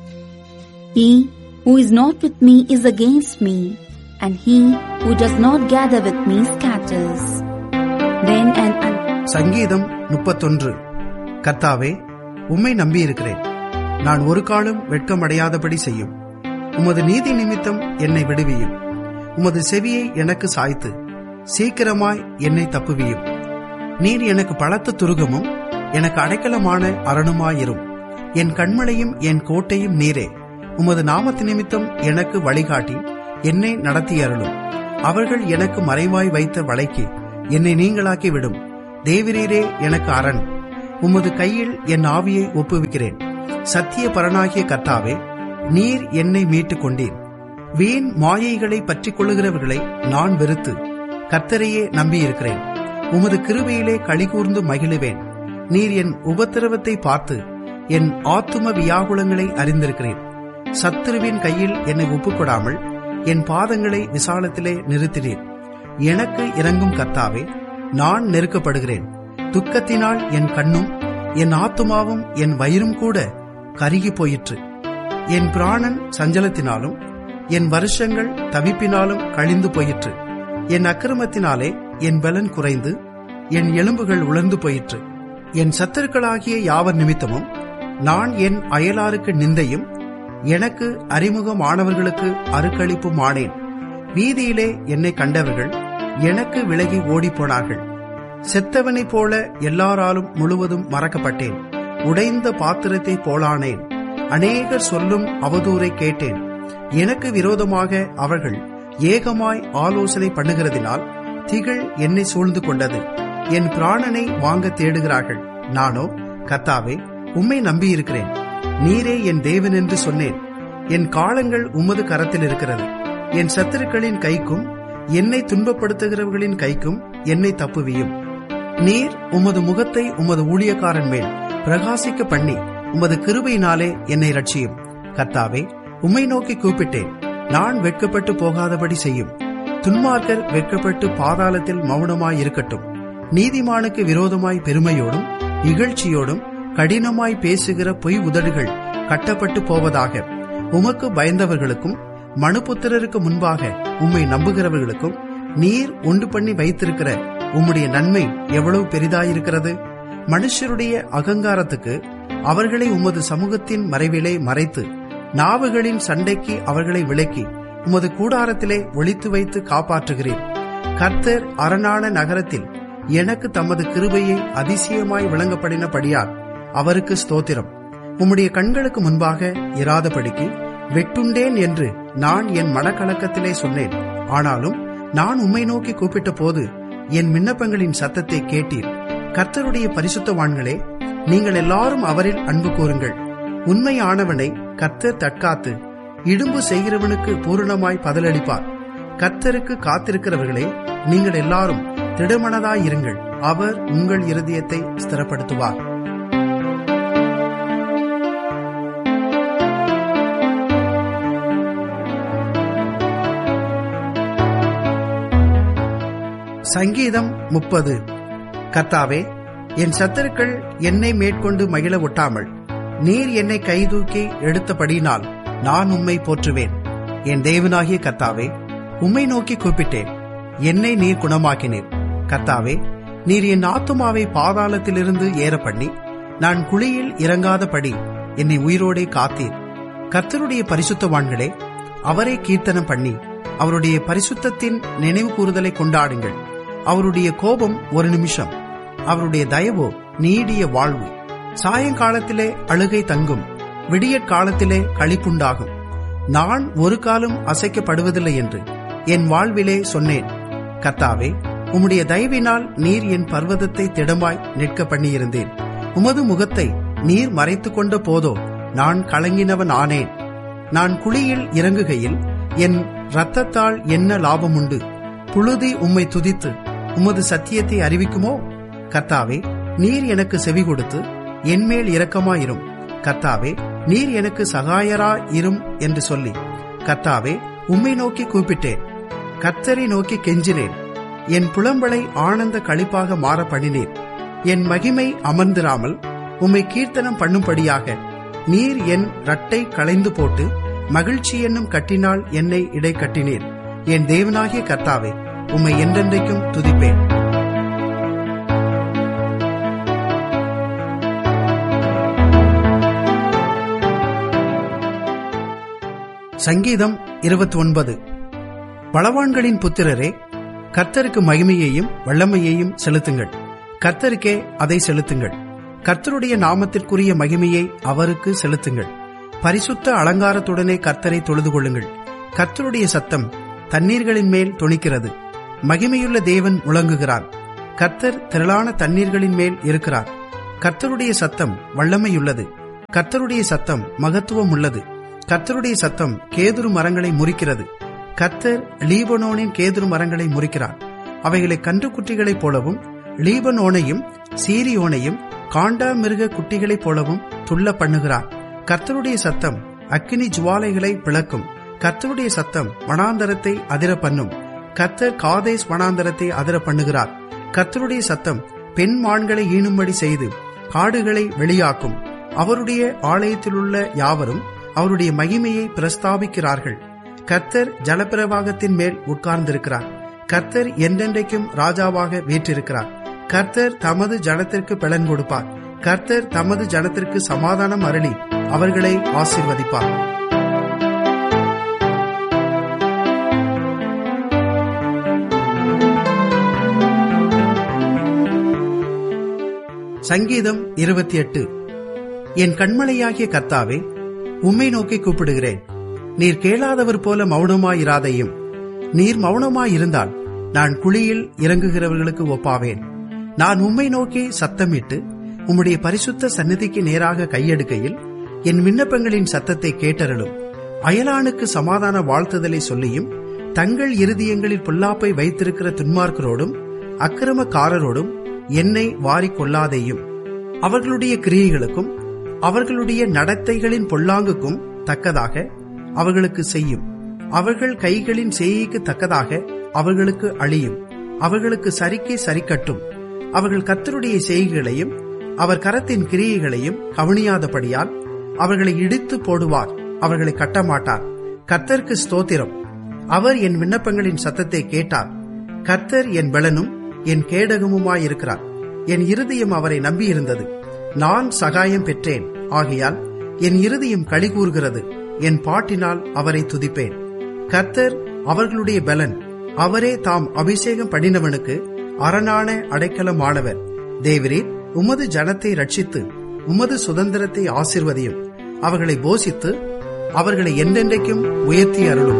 [SPEAKER 2] He who is not with me is against me, and he who does not gather with me scatters. Then an un-
[SPEAKER 1] சங்கீதம் முப்பத்தொன்று கர்த்தாவே உம்மை நம்பியிருக்கிறேன் நான் ஒரு காலம் வெட்கமடையாதபடி செய்யும் உமது நீதி நிமித்தம் என்னை விடுவியும் உமது செவியை எனக்கு சாய்த்து சீக்கிரமாய் என்னை தப்புவியும் நீர் எனக்கு பலத்த துருகமும் எனக்கு அடைக்கலமான அரணுமாயிரும் என் கண்மலையும் என் கோட்டையும் நீரே உமது நாமத்து நிமித்தம் எனக்கு வழிகாட்டி என்னை நடத்தியருளும் அவர்கள் எனக்கு மறைவாய் வைத்த வலைக்கு என்னை நீங்களாக்கி விடும் தேவரீரே எனக்கு அரண் உமது கையில் என் ஆவியை ஒப்புவிக்கிறேன் சத்திய பரனாகிய கர்த்தாவே நீர் என்னை மீட்டுக் கொண்டீர் வீண் மாயைகளை பற்றிக் கொள்ளுகிறவர்களை நான் வெறுத்து கர்த்தரையே நம்பியிருக்கிறேன் உமது கிருபையிலே களிகூர்ந்து மகிழுவேன் நீர் என் உபத்திரவத்தை பார்த்து என் ஆத்தும வியாகுலங்களை அறிந்திருக்கிறேன் சத்துருவின் கையில் என்னை ஒப்புக்கொடாமல் என் பாதங்களை விசாலத்திலே நிறுத்தினீர் எனக்கு இறங்கும் கர்த்தாவே நான் நெருக்கப்படுகிறேன் துக்கத்தினால் என் கண்ணும் என் ஆத்துமாவும் என் வயிறும் கூட கருகி போயிற்று என் பிராணன் சஞ்சலத்தினாலும் என் வருஷங்கள் தவிப்பினாலும் கழிந்து போயிற்று என் அக்கிரமத்தினாலே என் பலன் குறைந்து என் எலும்புகள் உலர்ந்து போயிற்று என் சத்துருக்களாகிய யாவர் நிமித்தமும் நான் என் அயலாருக்கு நிந்தையும் எனக்கு அறிமுகமானவர்களுக்கு அருக்களிப்பும் ஆனேன் வீதியிலே என்னை கண்டவர்கள் எனக்கு விலகி ஓடிப்போனார்கள் செத்தவனைப் போல எல்லாராலும் முழுவதும் மறக்கப்பட்டேன் உடைந்த பாத்திரத்தைப் போலானேன் அநேகர் சொல்லும் அவதூறை கேட்டேன் எனக்கு விரோதமாக அவர்கள் ஏகமாய் ஆலோசனை பண்ணுகிறதினால் திகழ் என்னை சூழ்ந்து கொண்டது என் பிராணனை வாங்க தேடுகிறார்கள் நானோ கத்தாவே உம்மை நம்பியிருக்கிறேன் நீரே என் தேவன் என்று சொன்னேன் என் காலங்கள் உமது கரத்தில் இருக்கிறது என் சத்துருக்களின் கைக்கும் என்னை துன்பப்படுத்துகிறவர்களின் கைக்கும் என்னை தப்புவியும் நீர் உமது முகத்தை உமது ஊழியக்காரன் மேல் பிரகாசிக்க பண்ணி உமது கிருபையினாலே என்னை ரட்சியும் கர்த்தாவே உம்மை நோக்கி கூப்பிட்டேன் நான் வெட்கப்பட்டு போகாதபடி செய்யும் துன்மார்க்கர் வெட்கப்பட்டு பாதாளத்தில் மௌனமாய் இருக்கட்டும் நீதிமானுக்கு விரோதமாய் பெருமையோடும் இகழ்ச்சியோடும் கடினமாய் பேசுகிற பொய் உதடுகள் கட்டப்பட்டு போவதாக உமக்கு பயந்தவர்களுக்கும் மனுபுத்திரருக்கு முன்பாக உம்மை நம்புகிறவர்களுக்கும் நீர் உண்டு பண்ணி வைத்திருக்கிற உம்முடைய நன்மை எவ்வளவு பெரிதாயிருக்கிறது மனுஷருடைய அகங்காரத்துக்கு அவர்களை உமது சமூகத்தின் மறைவிலே மறைத்து நாவுகளின் சண்டைக்கு அவர்களை விலக்கி உமது கூடாரத்திலே ஒளித்து வைத்து காப்பாற்றுகிறேன் கர்த்தர் அரணான நகரத்தில் எனக்கு தமது கிருபையை அதிசயமாய் விளங்கப்படினபடியால் அவருக்கு ஸ்தோத்திரம் உம்முடைய கண்களுக்கு முன்பாக இராதபடிக்கு வெட்டுண்டேன் என்று நான் என் மனக்கலக்கத்திலே சொன்னேன் ஆனாலும் நான் உம்மை நோக்கி கூப்பிட்ட போது என் விண்ணப்பங்களின் சத்தத்தை கேட்டீர் கர்த்தருடைய பரிசுத்தவான்களே நீங்கள் எல்லாரும் அவரில் அன்பு கூறுங்கள் உண்மையானவனை கர்த்தர் தற்காத்து இடும்பு செய்கிறவனுக்கு பூரணமாய் பதிலளிப்பார் கர்த்தருக்கு காத்திருக்கிறவர்களே நீங்கள் எல்லாரும் திடமனதாயிருங்கள் அவர் உங்கள் இருதயத்தை ஸ்திரப்படுத்துவார் சங்கீதம் முப்பது கர்த்தாவே என் சத்தருக்கள் என்னை மேற்கொண்டு மகிழ ஒட்டாமல் நீர் என்னை கைதூக்கி எடுத்தபடினால் நான் உம்மை போற்றுவேன் என் தேவனாகிய கர்த்தாவே உம்மை நோக்கி கூப்பிட்டேன் என்னை நீர் குணமாக்கினீர் கர்த்தாவே நீர் என் ஆத்துமாவை பாதாளத்திலிருந்து ஏற பண்ணி நான் குழியில் இறங்காதபடி என்னை உயிரோடே காத்தீர் கர்த்தருடைய பரிசுத்தவான்களே அவரை கீர்த்தனம் பண்ணி அவருடைய பரிசுத்தத்தின் நினைவு கூறுதலை கொண்டாடுங்கள் அவருடைய கோபம் ஒரு நிமிஷம் அவருடைய தயவோ நீடிய வாழ்வு சாயங்காலத்திலே அழுகை தங்கும் விடியற் காலத்திலே களிப்புண்டாகும் நான் ஒரு காலம் அசைக்கப்படுவதில்லை என்று என் வாழ்விலே சொன்னேன் கர்த்தாவே உம்முடைய தயவினால் நீர் என் பர்வதத்தை திடமாய் நிற்க பண்ணியிருந்தேன் உமது முகத்தை நீர் மறைத்துக் கொண்ட போதோ நான் கலங்கினவன் ஆனேன் நான் குழியில் இறங்குகையில் என் இரத்தத்தால் என்ன லாபம் உண்டு புழுதி உம்மை துதித்து உமது சத்தியத்தை அறிவிக்குமோ கர்த்தாவே நீர் எனக்கு செவி கொடுத்து என்மேல் இரக்கமாயிரும் கர்த்தாவே நீர் எனக்கு சகாயரா இரும் என்று சொல்லி கர்த்தாவே உம்மை நோக்கி கூப்பிட்டேன் கர்த்தரை நோக்கி கெஞ்சினேன் என் புலம்பலை ஆனந்த களிப்பாக மாற பண்ணினேன் என் மகிமை அமர்ந்திராமல் உம்மை கீர்த்தனம் பண்ணும்படியாக நீர் என் ரட்டை களைந்து போட்டு மகிழ்ச்சி என்னும் கட்டினால் என்னை இடை கட்டினீர் என் தேவனாகிய கர்த்தாவே உம்மை என்றென்றைக்கும் துதிப்பேன் சங்கீதம் இருபத்தி ஒன்பது பலவான்களின் புத்திரரே கர்த்தருக்கு மகிமையையும் வல்லமையையும் செலுத்துங்கள் கர்த்தருக்கே அதை செலுத்துங்கள் கர்த்தருடைய நாமத்திற்குரிய மகிமையை அவருக்கு செலுத்துங்கள் பரிசுத்த அலங்காரத்துடனே கர்த்தரை தொழுது கொள்ளுங்கள் கர்த்தருடைய சத்தம் தண்ணீர்களின் மேல் தொனிக்கிறது மகிமையுள்ள தேவன் முழங்குகிறார் கர்த்தர் திரளான தண்ணீர்களின் மேல் இருக்கிறார் கர்த்தருடைய சத்தம் வல்லமையுள்ளது கர்த்தருடைய சத்தம் மகத்துவம் உள்ளது கர்த்தருடைய சத்தம் கேதுரு மரங்களை முறிக்கிறது கர்த்தர் லீபனோனின் கேதுரு மரங்களை முறிக்கிறார் அவைகளை கன்றுக்குட்டிகளைப் போலவும் லீபனோனையும் சீரியோனையும் காண்டா மிருக குட்டிகளைப் போலவும் துள்ள பண்ணுகிறார் கர்த்தருடைய சத்தம் அக்கினி ஜுவாலைகளை பிளக்கும் கர்த்தருடைய சத்தம் வனாந்தரத்தை அதிர பண்ணும் கர்த்தர் காதேஸ் வனாந்தரத்தை அதிர பண்ணுகிறார் கர்த்தருடைய சத்தம் பெண் மான்களை ஈணும்படி செய்து காடுகளை வெளியாக்கும் அவருடைய ஆலயத்திலுள்ள யாவரும் அவருடைய மகிமையை பிரஸ்தாபிக்கிறார்கள் கர்த்தர் ஜலப்பிரவாகத்தின் மேல் உட்கார்ந்திருக்கிறார் கர்த்தர் என்றென்றைக்கும் ராஜாவாக வீற்றிருக்கிறார் கர்த்தர் தமது ஜனத்திற்கு பலன் கொடுப்பார் கர்த்தர் தமது ஜனத்திற்கு சமாதானம் அருளி அவர்களை ஆசிர்வதிப்பார் சங்கீதம் இருபத்தி எட்டு என் கண்மலையாகிய கர்த்தாவே உம்மை நோக்கி கூப்பிடுகிறேன் நீர் கேளாதவர் போல மௌனமாயிராதையும் நீர் மௌனமாயிருந்தால் நான் குழியில் இறங்குகிறவர்களுக்கு ஒப்பாவேன் நான் உம்மை நோக்கி சத்தமிட்டு உம்முடைய பரிசுத்த சந்நிதிக்கு நேராக கையெடுக்கையில் என் விண்ணப்பங்களின் சத்தத்தை கேட்டருளும் அயலானுக்கு சமாதான வாழ்த்துதலை சொல்லியும் தங்கள் இருதயங்களில் பொல்லாப்பை வைத்திருக்கிற துன்மார்க்கரோடும் அக்கிரமக்காரரோடும் என்னை வாரிக் கொள்ளாதேயும் அவர்களுடைய கிரியைகளுக்கும் அவர்களுடைய நடத்தைகளின் பொல்லாங்குக்கும் தக்கதாக அவர்களுக்கு செய்யும் அவர்கள் கைகளின் செய்கைக்கு தக்கதாக அவர்களுக்கு அழியும் அவர்களுக்கு சரிக்கை சரிக்கட்டும் அவர்கள் கத்தருடைய செய்கைகளையும் அவர் கரத்தின் கிரியைகளையும் கவனியாதபடியால் அவர்களை இடித்து போடுவார் அவர்களை கட்டமாட்டார் கர்த்தருக்கு ஸ்தோத்திரம் அவர் என் விண்ணப்பங்களின் சத்தத்தை கேட்டார் கர்த்தர் என் பலனும் என் கேடகமுமாயிருக்கிறார் என் இருதயம் அவரை நம்பியிருந்தது நான் சகாயம் பெற்றேன் ஆகையால் என் இருதயம் களி கூறுகிறது என் பாட்டினால் அவரை துதிப்பேன் கர்த்தர் அவர்களுடைய பலன் அவரே தாம் அபிஷேகம் பண்ணினவனுக்கு அரணான அடைக்கலமானவர் தேவரீர் உமது ஜனத்தை ரட்சித்து உமது சுதந்திரத்தை ஆசிர்வதியும் அவர்களை போசித்து அவர்களை என்றென்றைக்கும் உயர்த்தி அருளும்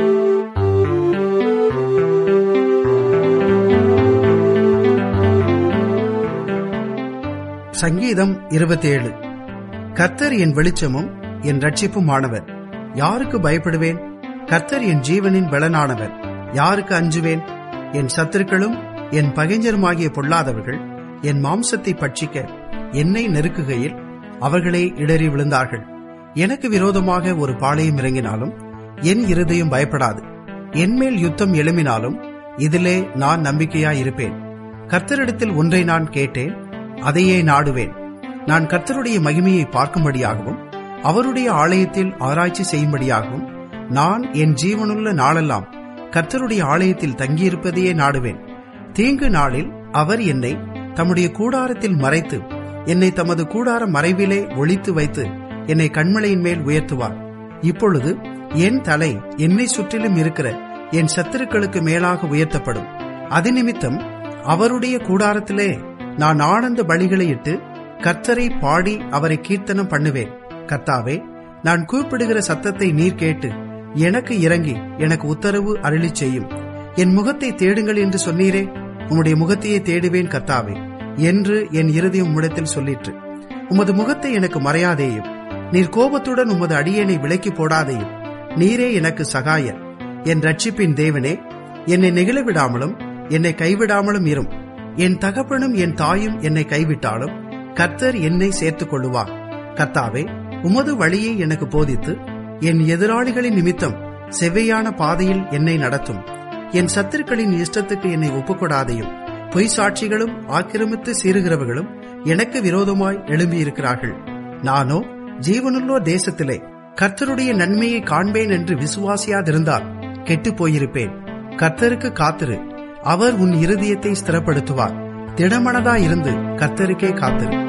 [SPEAKER 1] சங்கீதம் இருபத்தேழு கர்த்தர் என் வெளிச்சமும் என் ரட்சிப்புமானவர் யாருக்கு பயப்படுவேன் கர்த்தர் என் ஜீவனின் பலனானவர் யாருக்கு அஞ்சுவேன் என் சத்துருக்களும் என் பகைஞருமாகிய பொல்லாதவர்கள் என் மாம்சத்தை பட்சிக்க என்னை நெருக்குகையில் அவர்களே இடறி விழுந்தார்கள் எனக்கு விரோதமாக ஒரு பாளையம் இறங்கினாலும் என் இருதயம் பயப்படாது என்மேல் யுத்தம் எழும்பினாலும் இதிலே நான் நம்பிக்கையாயிருப்பேன் கர்த்தரிடத்தில் ஒன்றை நான் கேட்டேன் அதையே நாடுவேன் நான் கர்த்தருடைய மகிமையை பார்க்கும்படியாகவும் அவருடைய ஆலயத்தில் ஆராய்ச்சி செய்யும்படியாகவும் நான் என் ஜீவனுள்ள நாளெல்லாம் கர்த்தருடைய ஆலயத்தில் தங்கியிருப்பதையே நாடுவேன் தீங்கு நாளில் அவர் என்னை தம்முடைய கூடாரத்தில் மறைத்து என்னை தமது கூடார மறைவிலே ஒளித்து வைத்து என்னை கண்மலையின் மேல் உயர்த்துவார் இப்பொழுது என் தலை என்னை சுற்றிலும் இருக்கிற என் சத்துருக்களுக்கு மேலாக உயர்த்தப்படும் அது நிமித்தம் அவருடைய கூடாரத்திலே நான் ஆனந்த பலிகளை இட்டு கர்த்தரை பாடி அவரை கீர்த்தனம் பண்ணுவேன் கர்த்தாவே நான் கூப்பிடுகிற சத்தத்தை நீர் கேட்டு எனக்கு இறங்கி எனக்கு உத்தரவு அருளிச் செய்யும் என் முகத்தை தேடுங்கள் என்று சொன்னீரே உம்முடைய முகத்தையே தேடுவேன் கர்த்தாவே என்று என் இருதயம் உம்மிடத்தில் சொல்லிற்று உமது முகத்தை எனக்கு மறையாதேயும் நீர் கோபத்துடன் உமது அடியேனை விலக்கி போடாதேயும் நீரே எனக்கு சகாயர் என் ரட்சிப்பின் தேவனே என்னை நெகிழ விடாமலும் என்னை கைவிடாமலும் இரும் என் தகப்பனும் என் தாயும் என்னை கைவிட்டாலும் கர்த்தர் என்னை சேர்த்துக் கொள்ளுவார் கர்த்தாவே உமது வழியை எனக்கு போதித்து என் எதிராளிகளின் நிமித்தம் செவ்வையான பாதையில் என்னை நடத்தும் என் சத்துருக்களின் இஷ்டத்துக்கு என்னை ஒப்புக்கொடாதையும் பொய் சாட்சிகளும் ஆக்கிரமித்து சீறுகிறவர்களும் எனக்கு விரோதமாய் எழும்பியிருக்கிறார்கள் நானோ ஜீவனுள்ளோர் தேசத்திலே கர்த்தருடைய நன்மையை காண்பேன் என்று விசுவாசியாதிருந்தால் கெட்டுப் போயிருப்பேன் கர்த்தருக்கு காத்திரு அவர் உன் இருதயத்தை ஸ்திரப்படுத்துவார் திடமனதாயிருந்து கர்த்தருக்கே காத்திரு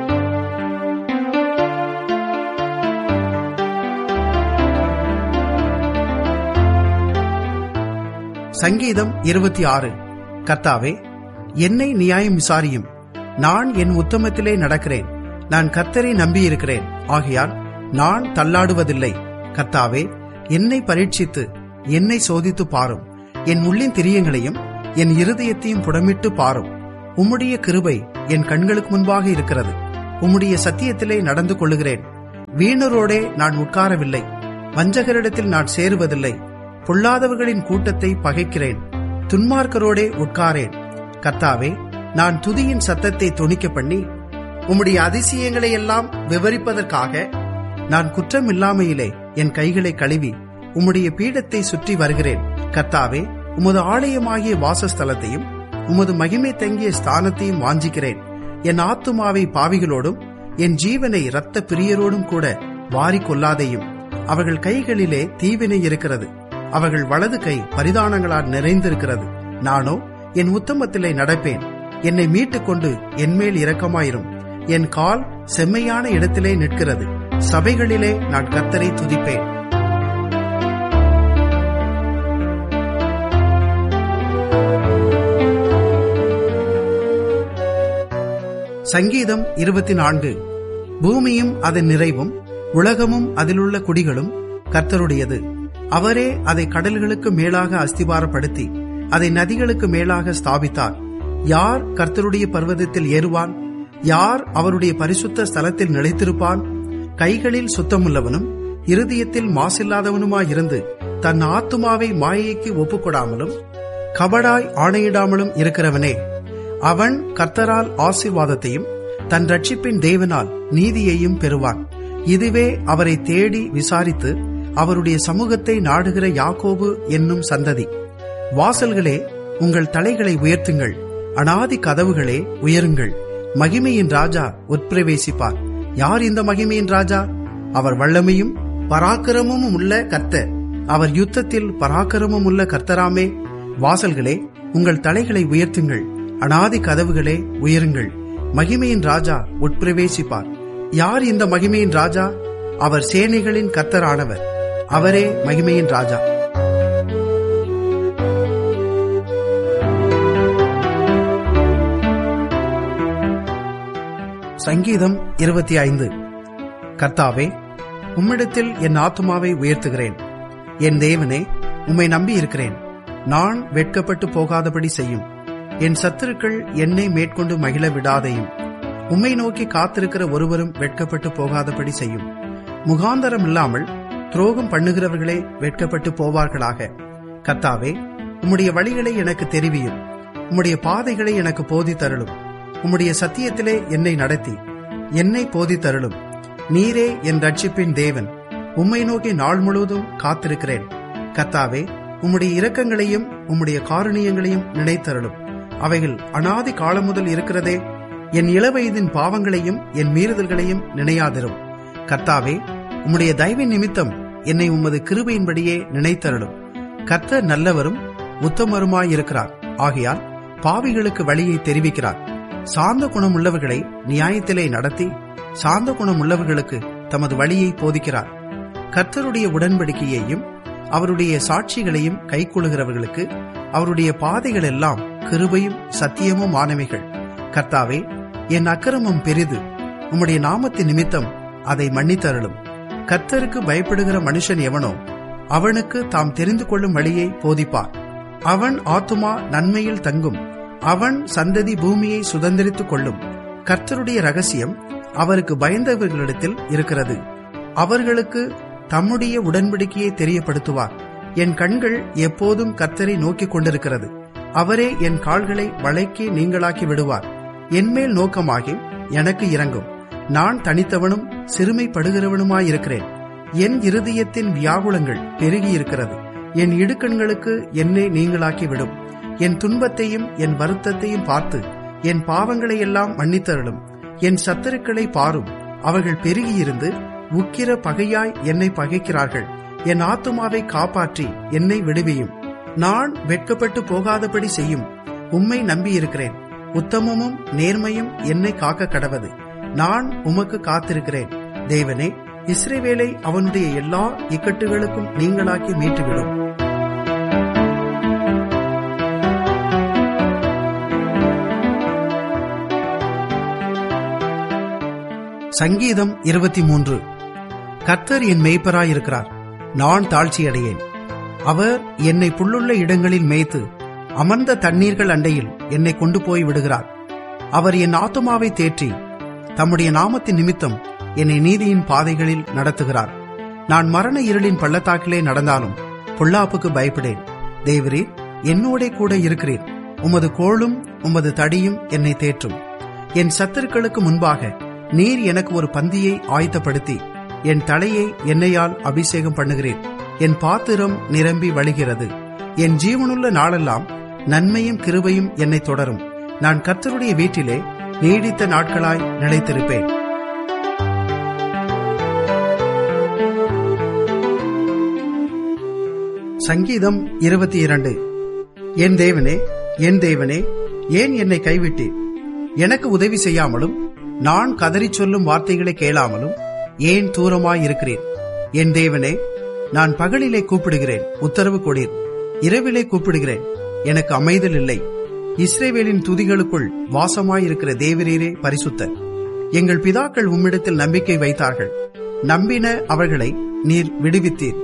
[SPEAKER 1] சங்கீதம் இருபத்தி ஆறு கர்த்தாவே என்னை நியாயம் விசாரியும் நான் என் உத்தமத்திலே நடக்கிறேன் நான் கர்த்தரை நம்பியிருக்கிறேன் ஆகையால் நான் தள்ளாடுவதில்லை கர்த்தாவே என்னை பரீட்சித்து என்னை சோதித்து பாரும் என் உள்ளின் திரியங்களையும் என் இருதயத்தையும் புடமிட்டு பாரும் உம்முடைய கிருபை என் கண்களுக்கு முன்பாக இருக்கிறது உம்முடைய சத்தியத்திலே நடந்து கொள்ளுகிறேன் வீணரோடே நான் உட்காரவில்லை வஞ்சகரிடத்தில் நான் சேருவதில்லை பொல்லாதவர்களின் கூட்டத்தை பகைக்கிறேன் துன்மார்க்கரோடே உட்காரேன் கர்த்தாவே நான் துதியின் சத்தத்தை தொனிக்க பண்ணி உம்முடைய அதிசயங்களை எல்லாம் விவரிப்பதற்காக நான் குற்றமில்லாமையிலே என் கைகளை கழுவி உம்முடைய பீடத்தை சுற்றி வருகிறேன் கர்த்தாவே உமது ஆலயமாகிய வாசஸ்தலத்தையும் உமது மகிமை தங்கிய ஸ்தானத்தையும் வாஞ்சிக்கிறேன் என் ஆத்துமாவை பாவிகளோடும் என் ஜீவனை இரத்த பிரியரோடும் கூட வாரி கொள்ளாதையும் அவர்கள் கைகளிலே தீவினை இருக்கிறது அவர்கள் வலது கை பரிதானங்களால் நிறைந்திருக்கிறது நானோ என் உத்தமத்திலே நடப்பேன் என்னை மீட்டுக் கொண்டு என்மேல் இரக்கமாயிரும் என் கால் செம்மையான இடத்திலே நிற்கிறது சபைகளிலே நான் கர்த்தரை துதிப்பேன் சங்கீதம் இருபத்தி நான்கு பூமியும் அதன் நிறைவும் உலகமும் அதிலுள்ள குடிகளும் கர்த்தருடையது அவரே அதை கடல்களுக்கு மேலாக அஸ்திபாரப்படுத்தி அதை நதிகளுக்கு மேலாக ஸ்தாபித்தார் யார் கர்த்தருடைய பர்வதத்தில் ஏறுவான் யார் அவருடைய பரிசுத்த ஸ்தலத்தில் நிலைத்திருப்பான் கைகளில் சுத்தமுள்ளவனும் இருதயத்தில் மாசில்லாதவனுமாயிருந்து தன் ஆத்துமாவை மாயைக்கு ஒப்புக்கொடாமலும் கபடாய் ஆணையிடாமலும் இருக்கிறவனே அவன் கர்த்தரால் ஆசீர்வாதத்தையும் தன் ரட்சிப்பின் தேவனால் நீதியையும் பெறுவான் இதுவே அவரை தேடி விசாரித்து அவருடைய சமூகத்தை நாடுகிற யாக்கோபு என்னும் சந்ததி வாசல்களே உங்கள் தலைகளை உயர்த்துங்கள் அனாதி கதவுகளே உயருங்கள் மகிமையின் ராஜா உட்பிரவேசிப்பார் யார் இந்த மகிமையின் ராஜா அவர் வல்லமையும் பராக்கிரமும் உள்ள கர்த்தர் அவர் யுத்தத்தில் பராக்கிரமும் உள்ள கர்த்தராமே வாசல்களே உங்கள் தலைகளை உயர்த்துங்கள் அனாதி கதவுகளே உயருங்கள் மகிமையின் ராஜா உட்பிரவேசிப்பார் யார் இந்த மகிமையின் ராஜா அவர் சேனைகளின் கர்த்தரானவர் அவரே மகிமையின் ராஜா சங்கீதம் இருபத்தி ஐந்து கர்த்தாவே உம்மிடத்தில் என் ஆத்துமாவை உயர்த்துகிறேன் என் தேவனே உம்மை நம்பி இருக்கிறேன் நான் வெட்கப்பட்டு போகாதபடி செய்யும் என் சத்துருக்கள் என்னை மேற்கொண்டு மகிழ விடாதையும் உம்மை நோக்கி காத்திருக்கிற ஒருவரும் வெட்கப்பட்டு போகாதபடி செய்யும் முகாந்தரம் இல்லாமல் துரோகம் பண்ணுகிறவர்களே வெட்கப்பட்டு போவார்களாக கர்த்தாவே உம்முடைய வழிகளை எனக்கு தெரிவியும் உம்முடைய பாதைகளை எனக்கு போதித்தருளும் உம்முடைய சத்தியத்திலே என்னை நடத்தி என்னை போதித்தருளும் நீரே என் ரட்சிப்பின் தேவன் உம்மை நோக்கி நாள் முழுவதும் காத்திருக்கிறேன் கர்த்தாவே உம்முடைய இரக்கங்களையும் உம்முடைய காருணியங்களையும் நினைத்தருளும் அவைகள் அனாதி காலம் முதல் இருக்கிறதே என் இளவயதின் பாவங்களையும் என் மீறுதல்களையும் நினையாதிரும் கர்த்தாவே உம்முடைய தயவின் நிமித்தம் என்னை உமது கிருபையின்படியே நினைத்தருளும் கர்த்தர் நல்லவரும் உத்தமருமாயிருக்கிறார் ஆகையால் பாவிகளுக்கு வழியை தெரிவிக்கிறார் சாந்த குணம் உள்ளவர்களை நியாயத்திலே நடத்தி சாந்த குணம் உள்ளவர்களுக்கு தமது வழியை போதிக்கிறார் கர்த்தருடைய உடன்படிக்கையையும் அவருடைய சாட்சிகளையும் கைக்கொள்கிறவர்களுக்கு அவருடைய பாதைகள் எல்லாம் கிருபையும் சத்தியமும் ஆனவைகள் கர்த்தாவே என் அக்கிரமம் பெரிது உம்முடைய நாமத்தின் நிமித்தம் அதை மன்னித்தருளும் கர்த்தருக்கு பயப்படுகிற மனுஷன் எவனோ அவனுக்கு தாம் தெரிந்து கொள்ளும் வழியை போதிப்பார் அவன் ஆத்துமா நன்மையில் தங்கும் அவன் சந்ததி பூமியை சுதந்திரித்துக் கொள்ளும் கர்த்தருடைய ரகசியம் அவருக்கு பயந்தவர்களிடத்தில் இருக்கிறது அவர்களுக்கு தம்முடைய உடன்படிக்கையை தெரியப்படுத்துவார் என் கண்கள் எப்போதும் கர்த்தரை நோக்கிக் கொண்டிருக்கிறது அவரே என் கால்களை வளைக்கி நீங்களாக்கி விடுவார் என்மேல் நோக்கமாகி எனக்கு இறங்கும் நான் தனித்தவனும் சிறுமைப்படுகிறவனுமாயிருக்கிறேன் என் இருதயத்தின் வியாகுலங்கள் பெருகியிருக்கிறது என் இடுக்கண்களுக்கு என்னை நீங்களாக்கி விடும் என் துன்பத்தையும் என் வருத்தத்தையும் பார்த்து என் பாவங்களை எல்லாம் மன்னித்தருளும் என் சத்துருக்களை பாரும் அவர்கள் பெருகியிருந்து உக்கிர பகையாய் என்னை பகைக்கிறார்கள் என் ஆத்துமாவை காப்பாற்றி என்னை விடுவியும் நான் வெட்கப்பட்டு போகாதபடி செய்யும் உம்மை நம்பியிருக்கிறேன் உத்தமமும் நேர்மையும் என்னை காக்க கடவது நான் உமக்கு காத்திருக்கிறேன் தேவனே இஸ்ரேவேலை அவனுடைய எல்லா இக்கட்டுகளுக்கும் நீங்களாக்கி மீட்டுவிடும் சங்கீதம் இருபத்தி மூன்று கர்த்தர் என் மேய்ப்பராயிருக்கிறார் நான் தாழ்ச்சியடையேன் அவர் என்னை புல்லுள்ள இடங்களில் மேய்த்து அமர்ந்த தண்ணீர்கள் அண்டையில் என்னை கொண்டு போய் விடுகிறார் அவர் என் ஆத்துமாவை தேற்றி தம்முடைய நாமத்தின் நிமித்தம் என்னை நீதியின் பாதைகளில் நடத்துகிறார் நான் மரண இருளின் பள்ளத்தாக்கிலே நடந்தாலும் பொல்லாப்புக்கு பயப்படேன் தேவரே என்னோட கூட இருக்கிறீர் உமது கோளும் உமது தடியும் என்னை தேற்றும் என் சத்துருக்களுக்கு முன்பாக நீர் எனக்கு ஒரு பந்தியை ஆயத்தப்படுத்தி என் தலையை எண்ணெயால் அபிஷேகம் பண்ணுகிறேன் என் பாத்திரம் நிரம்பி வழிகிறது என் ஜீவனுள்ள நாளெல்லாம் நன்மையும் கிருபையும் என்னை தொடரும் நான் கர்த்தருடைய வீட்டிலே நீடித்த நாட்களாய் நிலைத்திருப்பேன் சங்கீதம் இருபத்தி இரண்டு என் தேவனே என் தேவனே ஏன் என்னை கைவிட்டீர் எனக்கு உதவி செய்யாமலும் நான் கதறிச் சொல்லும் வார்த்தைகளை கேளாமலும் ஏன் தூரமாய் இருக்கிறீர் என் தேவனே நான் பகலிலே கூப்பிடுகிறேன் உத்தரவு கொடீர் இரவிலே கூப்பிடுகிறேன் எனக்கு அமைதல் இல்லை இஸ்ரேவேலின் துதிகளுக்குள் வாசமாயிருக்கிற தேவரீரே பரிசுத்தர் எங்கள் பிதாக்கள் உம்மிடத்தில் நம்பிக்கை வைத்தார்கள் நம்பின அவர்களை நீர் விடுவித்தீர்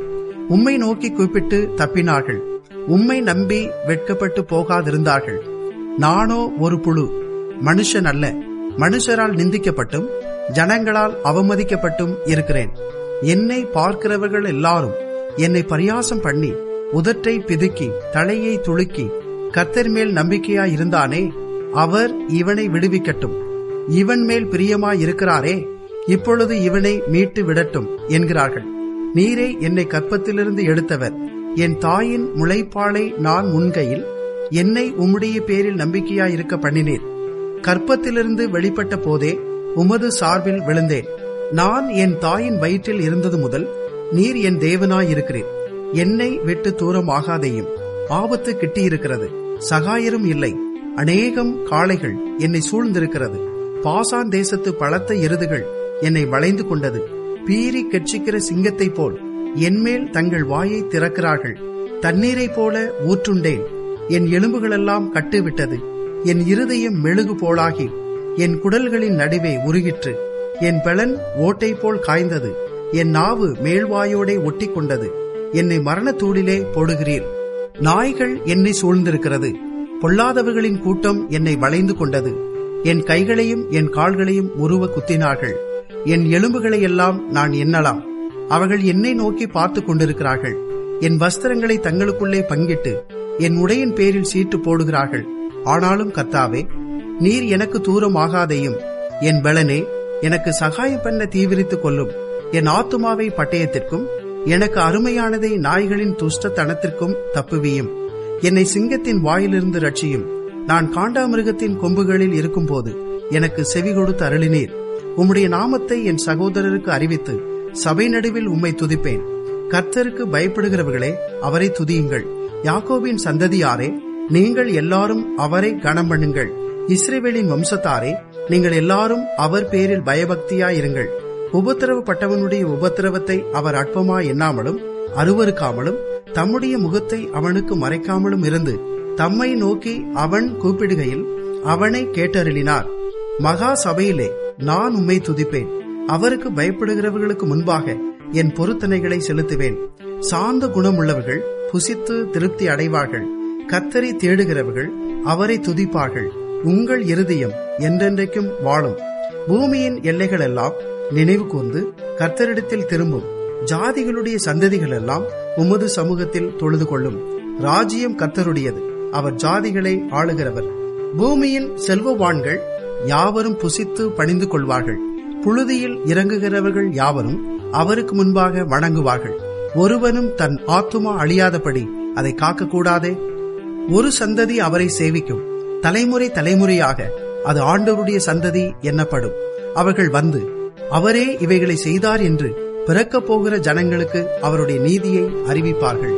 [SPEAKER 1] உம்மை நோக்கி கூப்பிட்டு தப்பினார்கள் உம்மை நம்பி வெட்கப்பட்டு போகாதிருந்தார்கள் நானோ ஒரு புழு மனுஷன் அல்ல மனுஷரால் நிந்திக்கப்பட்டும் ஜனங்களால் அவமதிக்கப்பட்டும் இருக்கிறேன் என்னை பார்க்கிறவர்கள் எல்லாரும் என்னை பரியாசம் பண்ணி உதட்டை பிதுக்கி தலையை துளுக்கி கர்த்தர் மேல் நம்பிக்கையாய் இருந்தானே அவர் இவனை விடுவிக்கட்டும் இவன் மேல் பிரியமாய் இருக்கிறாரே இப்பொழுது இவனை மீட்டு விடட்டும் என்கிறார்கள் நீரே என்னை கற்பத்திலிருந்து எடுத்தவர் என் தாயின் முளைப்பாலை நான் முன்கையில் என்னை உம்முடைய பேரில் நம்பிக்கையாய் இருக்க பண்ணினீர் கற்பத்திலிருந்து வெளிப்பட்ட போதே உமது சார்பில் விழுந்தேன் நான் என் தாயின் வயிற்றில் இருந்தது முதல் நீர் என் தேவனாயிருக்கிறீர் என்னை விட்டு தூரமாகாதேயும் ஆபத்து கிட்டியிருக்கிறது சகாயரும் இல்லை அநேகம் காளைகள் என்னை சூழ்ந்திருக்கிறது பாசான் தேசத்து பலத்த எருதுகள் என்னை வளைந்து கொண்டது பீறி கெட்சிக்கிற சிங்கத்தைப் போல் என்மேல் தங்கள் வாயை திறக்கிறார்கள் தண்ணீரைப் போல ஊற்றுண்டேன் என் எலும்புகளெல்லாம் கட்டுவிட்டது என் இருதயம் மெழுகு போலாகி என் குடல்களின் நடுவே உருகிற்று என் பலன் ஓட்டை போல் காய்ந்தது என் நாவு மேல்வாயோடே ஒட்டி கொண்டது என்னை மரணத்தூளிலே போடுகிறீர் நாய்கள் என்னை சூழ்ந்திருக்கிறது பொல்லாதவர்களின் கூட்டம் என்னை வளைந்து கொண்டது என் கைகளையும் என் கால்களையும் உருவ குத்தினார்கள் என் எலும்புகளை எல்லாம் நான் எண்ணலாம் அவர்கள் என்னை நோக்கி பார்த்து கொண்டிருக்கிறார்கள் என் வஸ்திரங்களை தங்களுக்குள்ளே பங்கிட்டு என் உடையின் பேரில் சீட்டு போடுகிறார்கள் ஆனாலும் கத்தாவே நீர் எனக்கு தூரமாகாதையும் என் பலனே எனக்கு சகாயம் பண்ண தீவிரித்துக் கொள்ளும் என் ஆத்துமாவை பட்டயத்திற்கும் எனக்கு அருமையானதை நாய்களின் துஷ்டத்தனத்திற்கும் தப்புவியும் என்னை சிங்கத்தின் வாயிலிருந்து ரட்சியும் நான் காண்டாமிருகத்தின் கொம்புகளில் இருக்கும்போது எனக்கு செவி கொடுத்து அருளினீர் உம்முடைய நாமத்தை என் சகோதரருக்கு அறிவித்து சபை நடுவில் உம்மை துதிப்பேன் கர்த்தருக்கு பயப்படுகிறவர்களே அவரை துதியுங்கள் யாக்கோபின் சந்ததியாரே நீங்கள் எல்லாரும் அவரை கனம் பண்ணுங்கள் இஸ்ரேவேலின் வம்சத்தாரே நீங்கள் எல்லாரும் அவர் பேரில் பயபக்தியாயிருங்கள் உபத்திரவப்பட்டவனுடைய உபத்திரவத்தை அவர் அற்பமா எண்ணாமலும் அருவருக்காமலும் தம்முடைய முகத்தை அவனுக்கு மறைக்காமலும் இருந்து தம்மை நோக்கி அவன் கூப்பிடுகையில் அவனை கேட்டருளினார் மகா சபையிலே நான் உம்மை துதிப்பேன் அவருக்கு பயப்படுகிறவர்களுக்கு முன்பாக என் பொருத்தனைகளை செலுத்துவேன் சாந்த குணமுள்ளவர்கள் புசித்து திருப்தி அடைவார்கள் கத்தரை தேடுகிறவர்கள் அவரை துதிப்பார்கள் உங்கள் இருதயம் என்றென்றைக்கும் வாழும் பூமியின் எல்லைகள் எல்லாம் நினைவு கூர்ந்து கர்த்தரிடத்தில் திரும்பும் ஜாதிகளுடைய சந்ததிகள் எல்லாம் உமது சமூகத்தில் தொழுது கொள்ளும் ராஜ்யம் கர்த்தருடையது அவர் ஜாதிகளை ஆளுகிறவர் பூமியின் செல்வவான்கள் யாவரும் புசித்து பணிந்து கொள்வார்கள் புழுதியில் இறங்குகிறவர்கள் யாவரும் அவருக்கு முன்பாக வணங்குவார்கள் ஒருவனும் தன் ஆத்துமா அழியாதபடி அதை காக்கக்கூடாதே ஒரு சந்ததி அவரை சேவிக்கும் தலைமுறை தலைமுறையாக அது ஆண்டவருடைய சந்ததி எண்ணப்படும் அவர்கள் வந்து அவரே இவைகளை செய்தார் என்று பிறக்கப் போகிற ஜனங்களுக்கு அவருடைய நீதியை அறிவிப்பார்கள்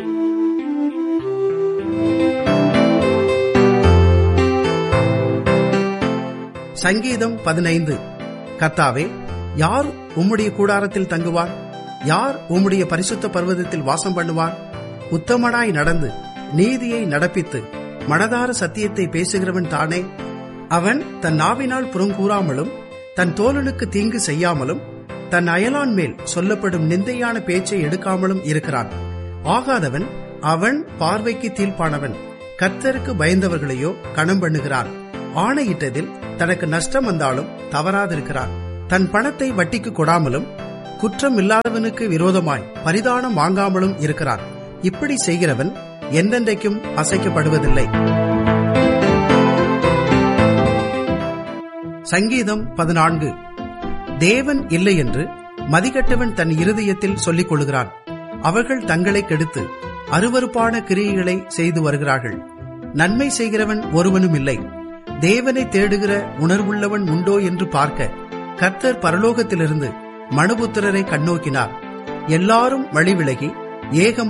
[SPEAKER 1] சங்கீதம் பதினைந்து கர்த்தாவே யார் உம்முடைய கூடாரத்தில் தங்குவார் யார் உம்முடைய பரிசுத்த பர்வதத்தில் வாசம் பண்ணுவார் உத்தமனாய் நடந்து நீதியை நடப்பித்து மனதார சத்தியத்தை பேசுகிறவன் தானே அவன் தன் நாவினால் புறங்கூறாமலும் தன் தோழனுக்கு தீங்கு செய்யாமலும் தன் அயலான் மேல் சொல்லப்படும் நிந்தையான பேச்சை எடுக்காமலும் இருக்கிறான் ஆகாதவன் அவன் பார்வைக்கு தீர்ப்பானவன் கர்த்தருக்கு பயந்தவர்களையோ கணம் பண்ணுகிறான் ஆணையிட்டதில் தனக்கு நஷ்டம் வந்தாலும் தவறாதிருக்கிறான் தன் பணத்தை வட்டிக்கு கொடாமலும் குற்றம் இல்லாதவனுக்கு விரோதமாய் பரிதானம் வாங்காமலும் இருக்கிறான் இப்படி செய்கிறவன் என்றென்றைக்கும் அசைக்கப்படுவதில்லை சங்கீதம் பதினான்கு தேவன் இல்லை என்று மதிகட்டவன் தன் இருதயத்தில் சொல்லிக் கொள்கிறான் அவர்கள் தங்களை கெடுத்து அருவறுப்பான கிரியைகளை செய்து வருகிறார்கள் நன்மை செய்கிறவன் ஒருவனும் இல்லை தேவனை தேடுகிற உணர்வுள்ளவன் உண்டோ என்று பார்க்க கர்த்தர் பரலோகத்திலிருந்து மனுபுத்திரரை கண்ணோக்கினார் எல்லாரும் வழி விலகி ஏகம்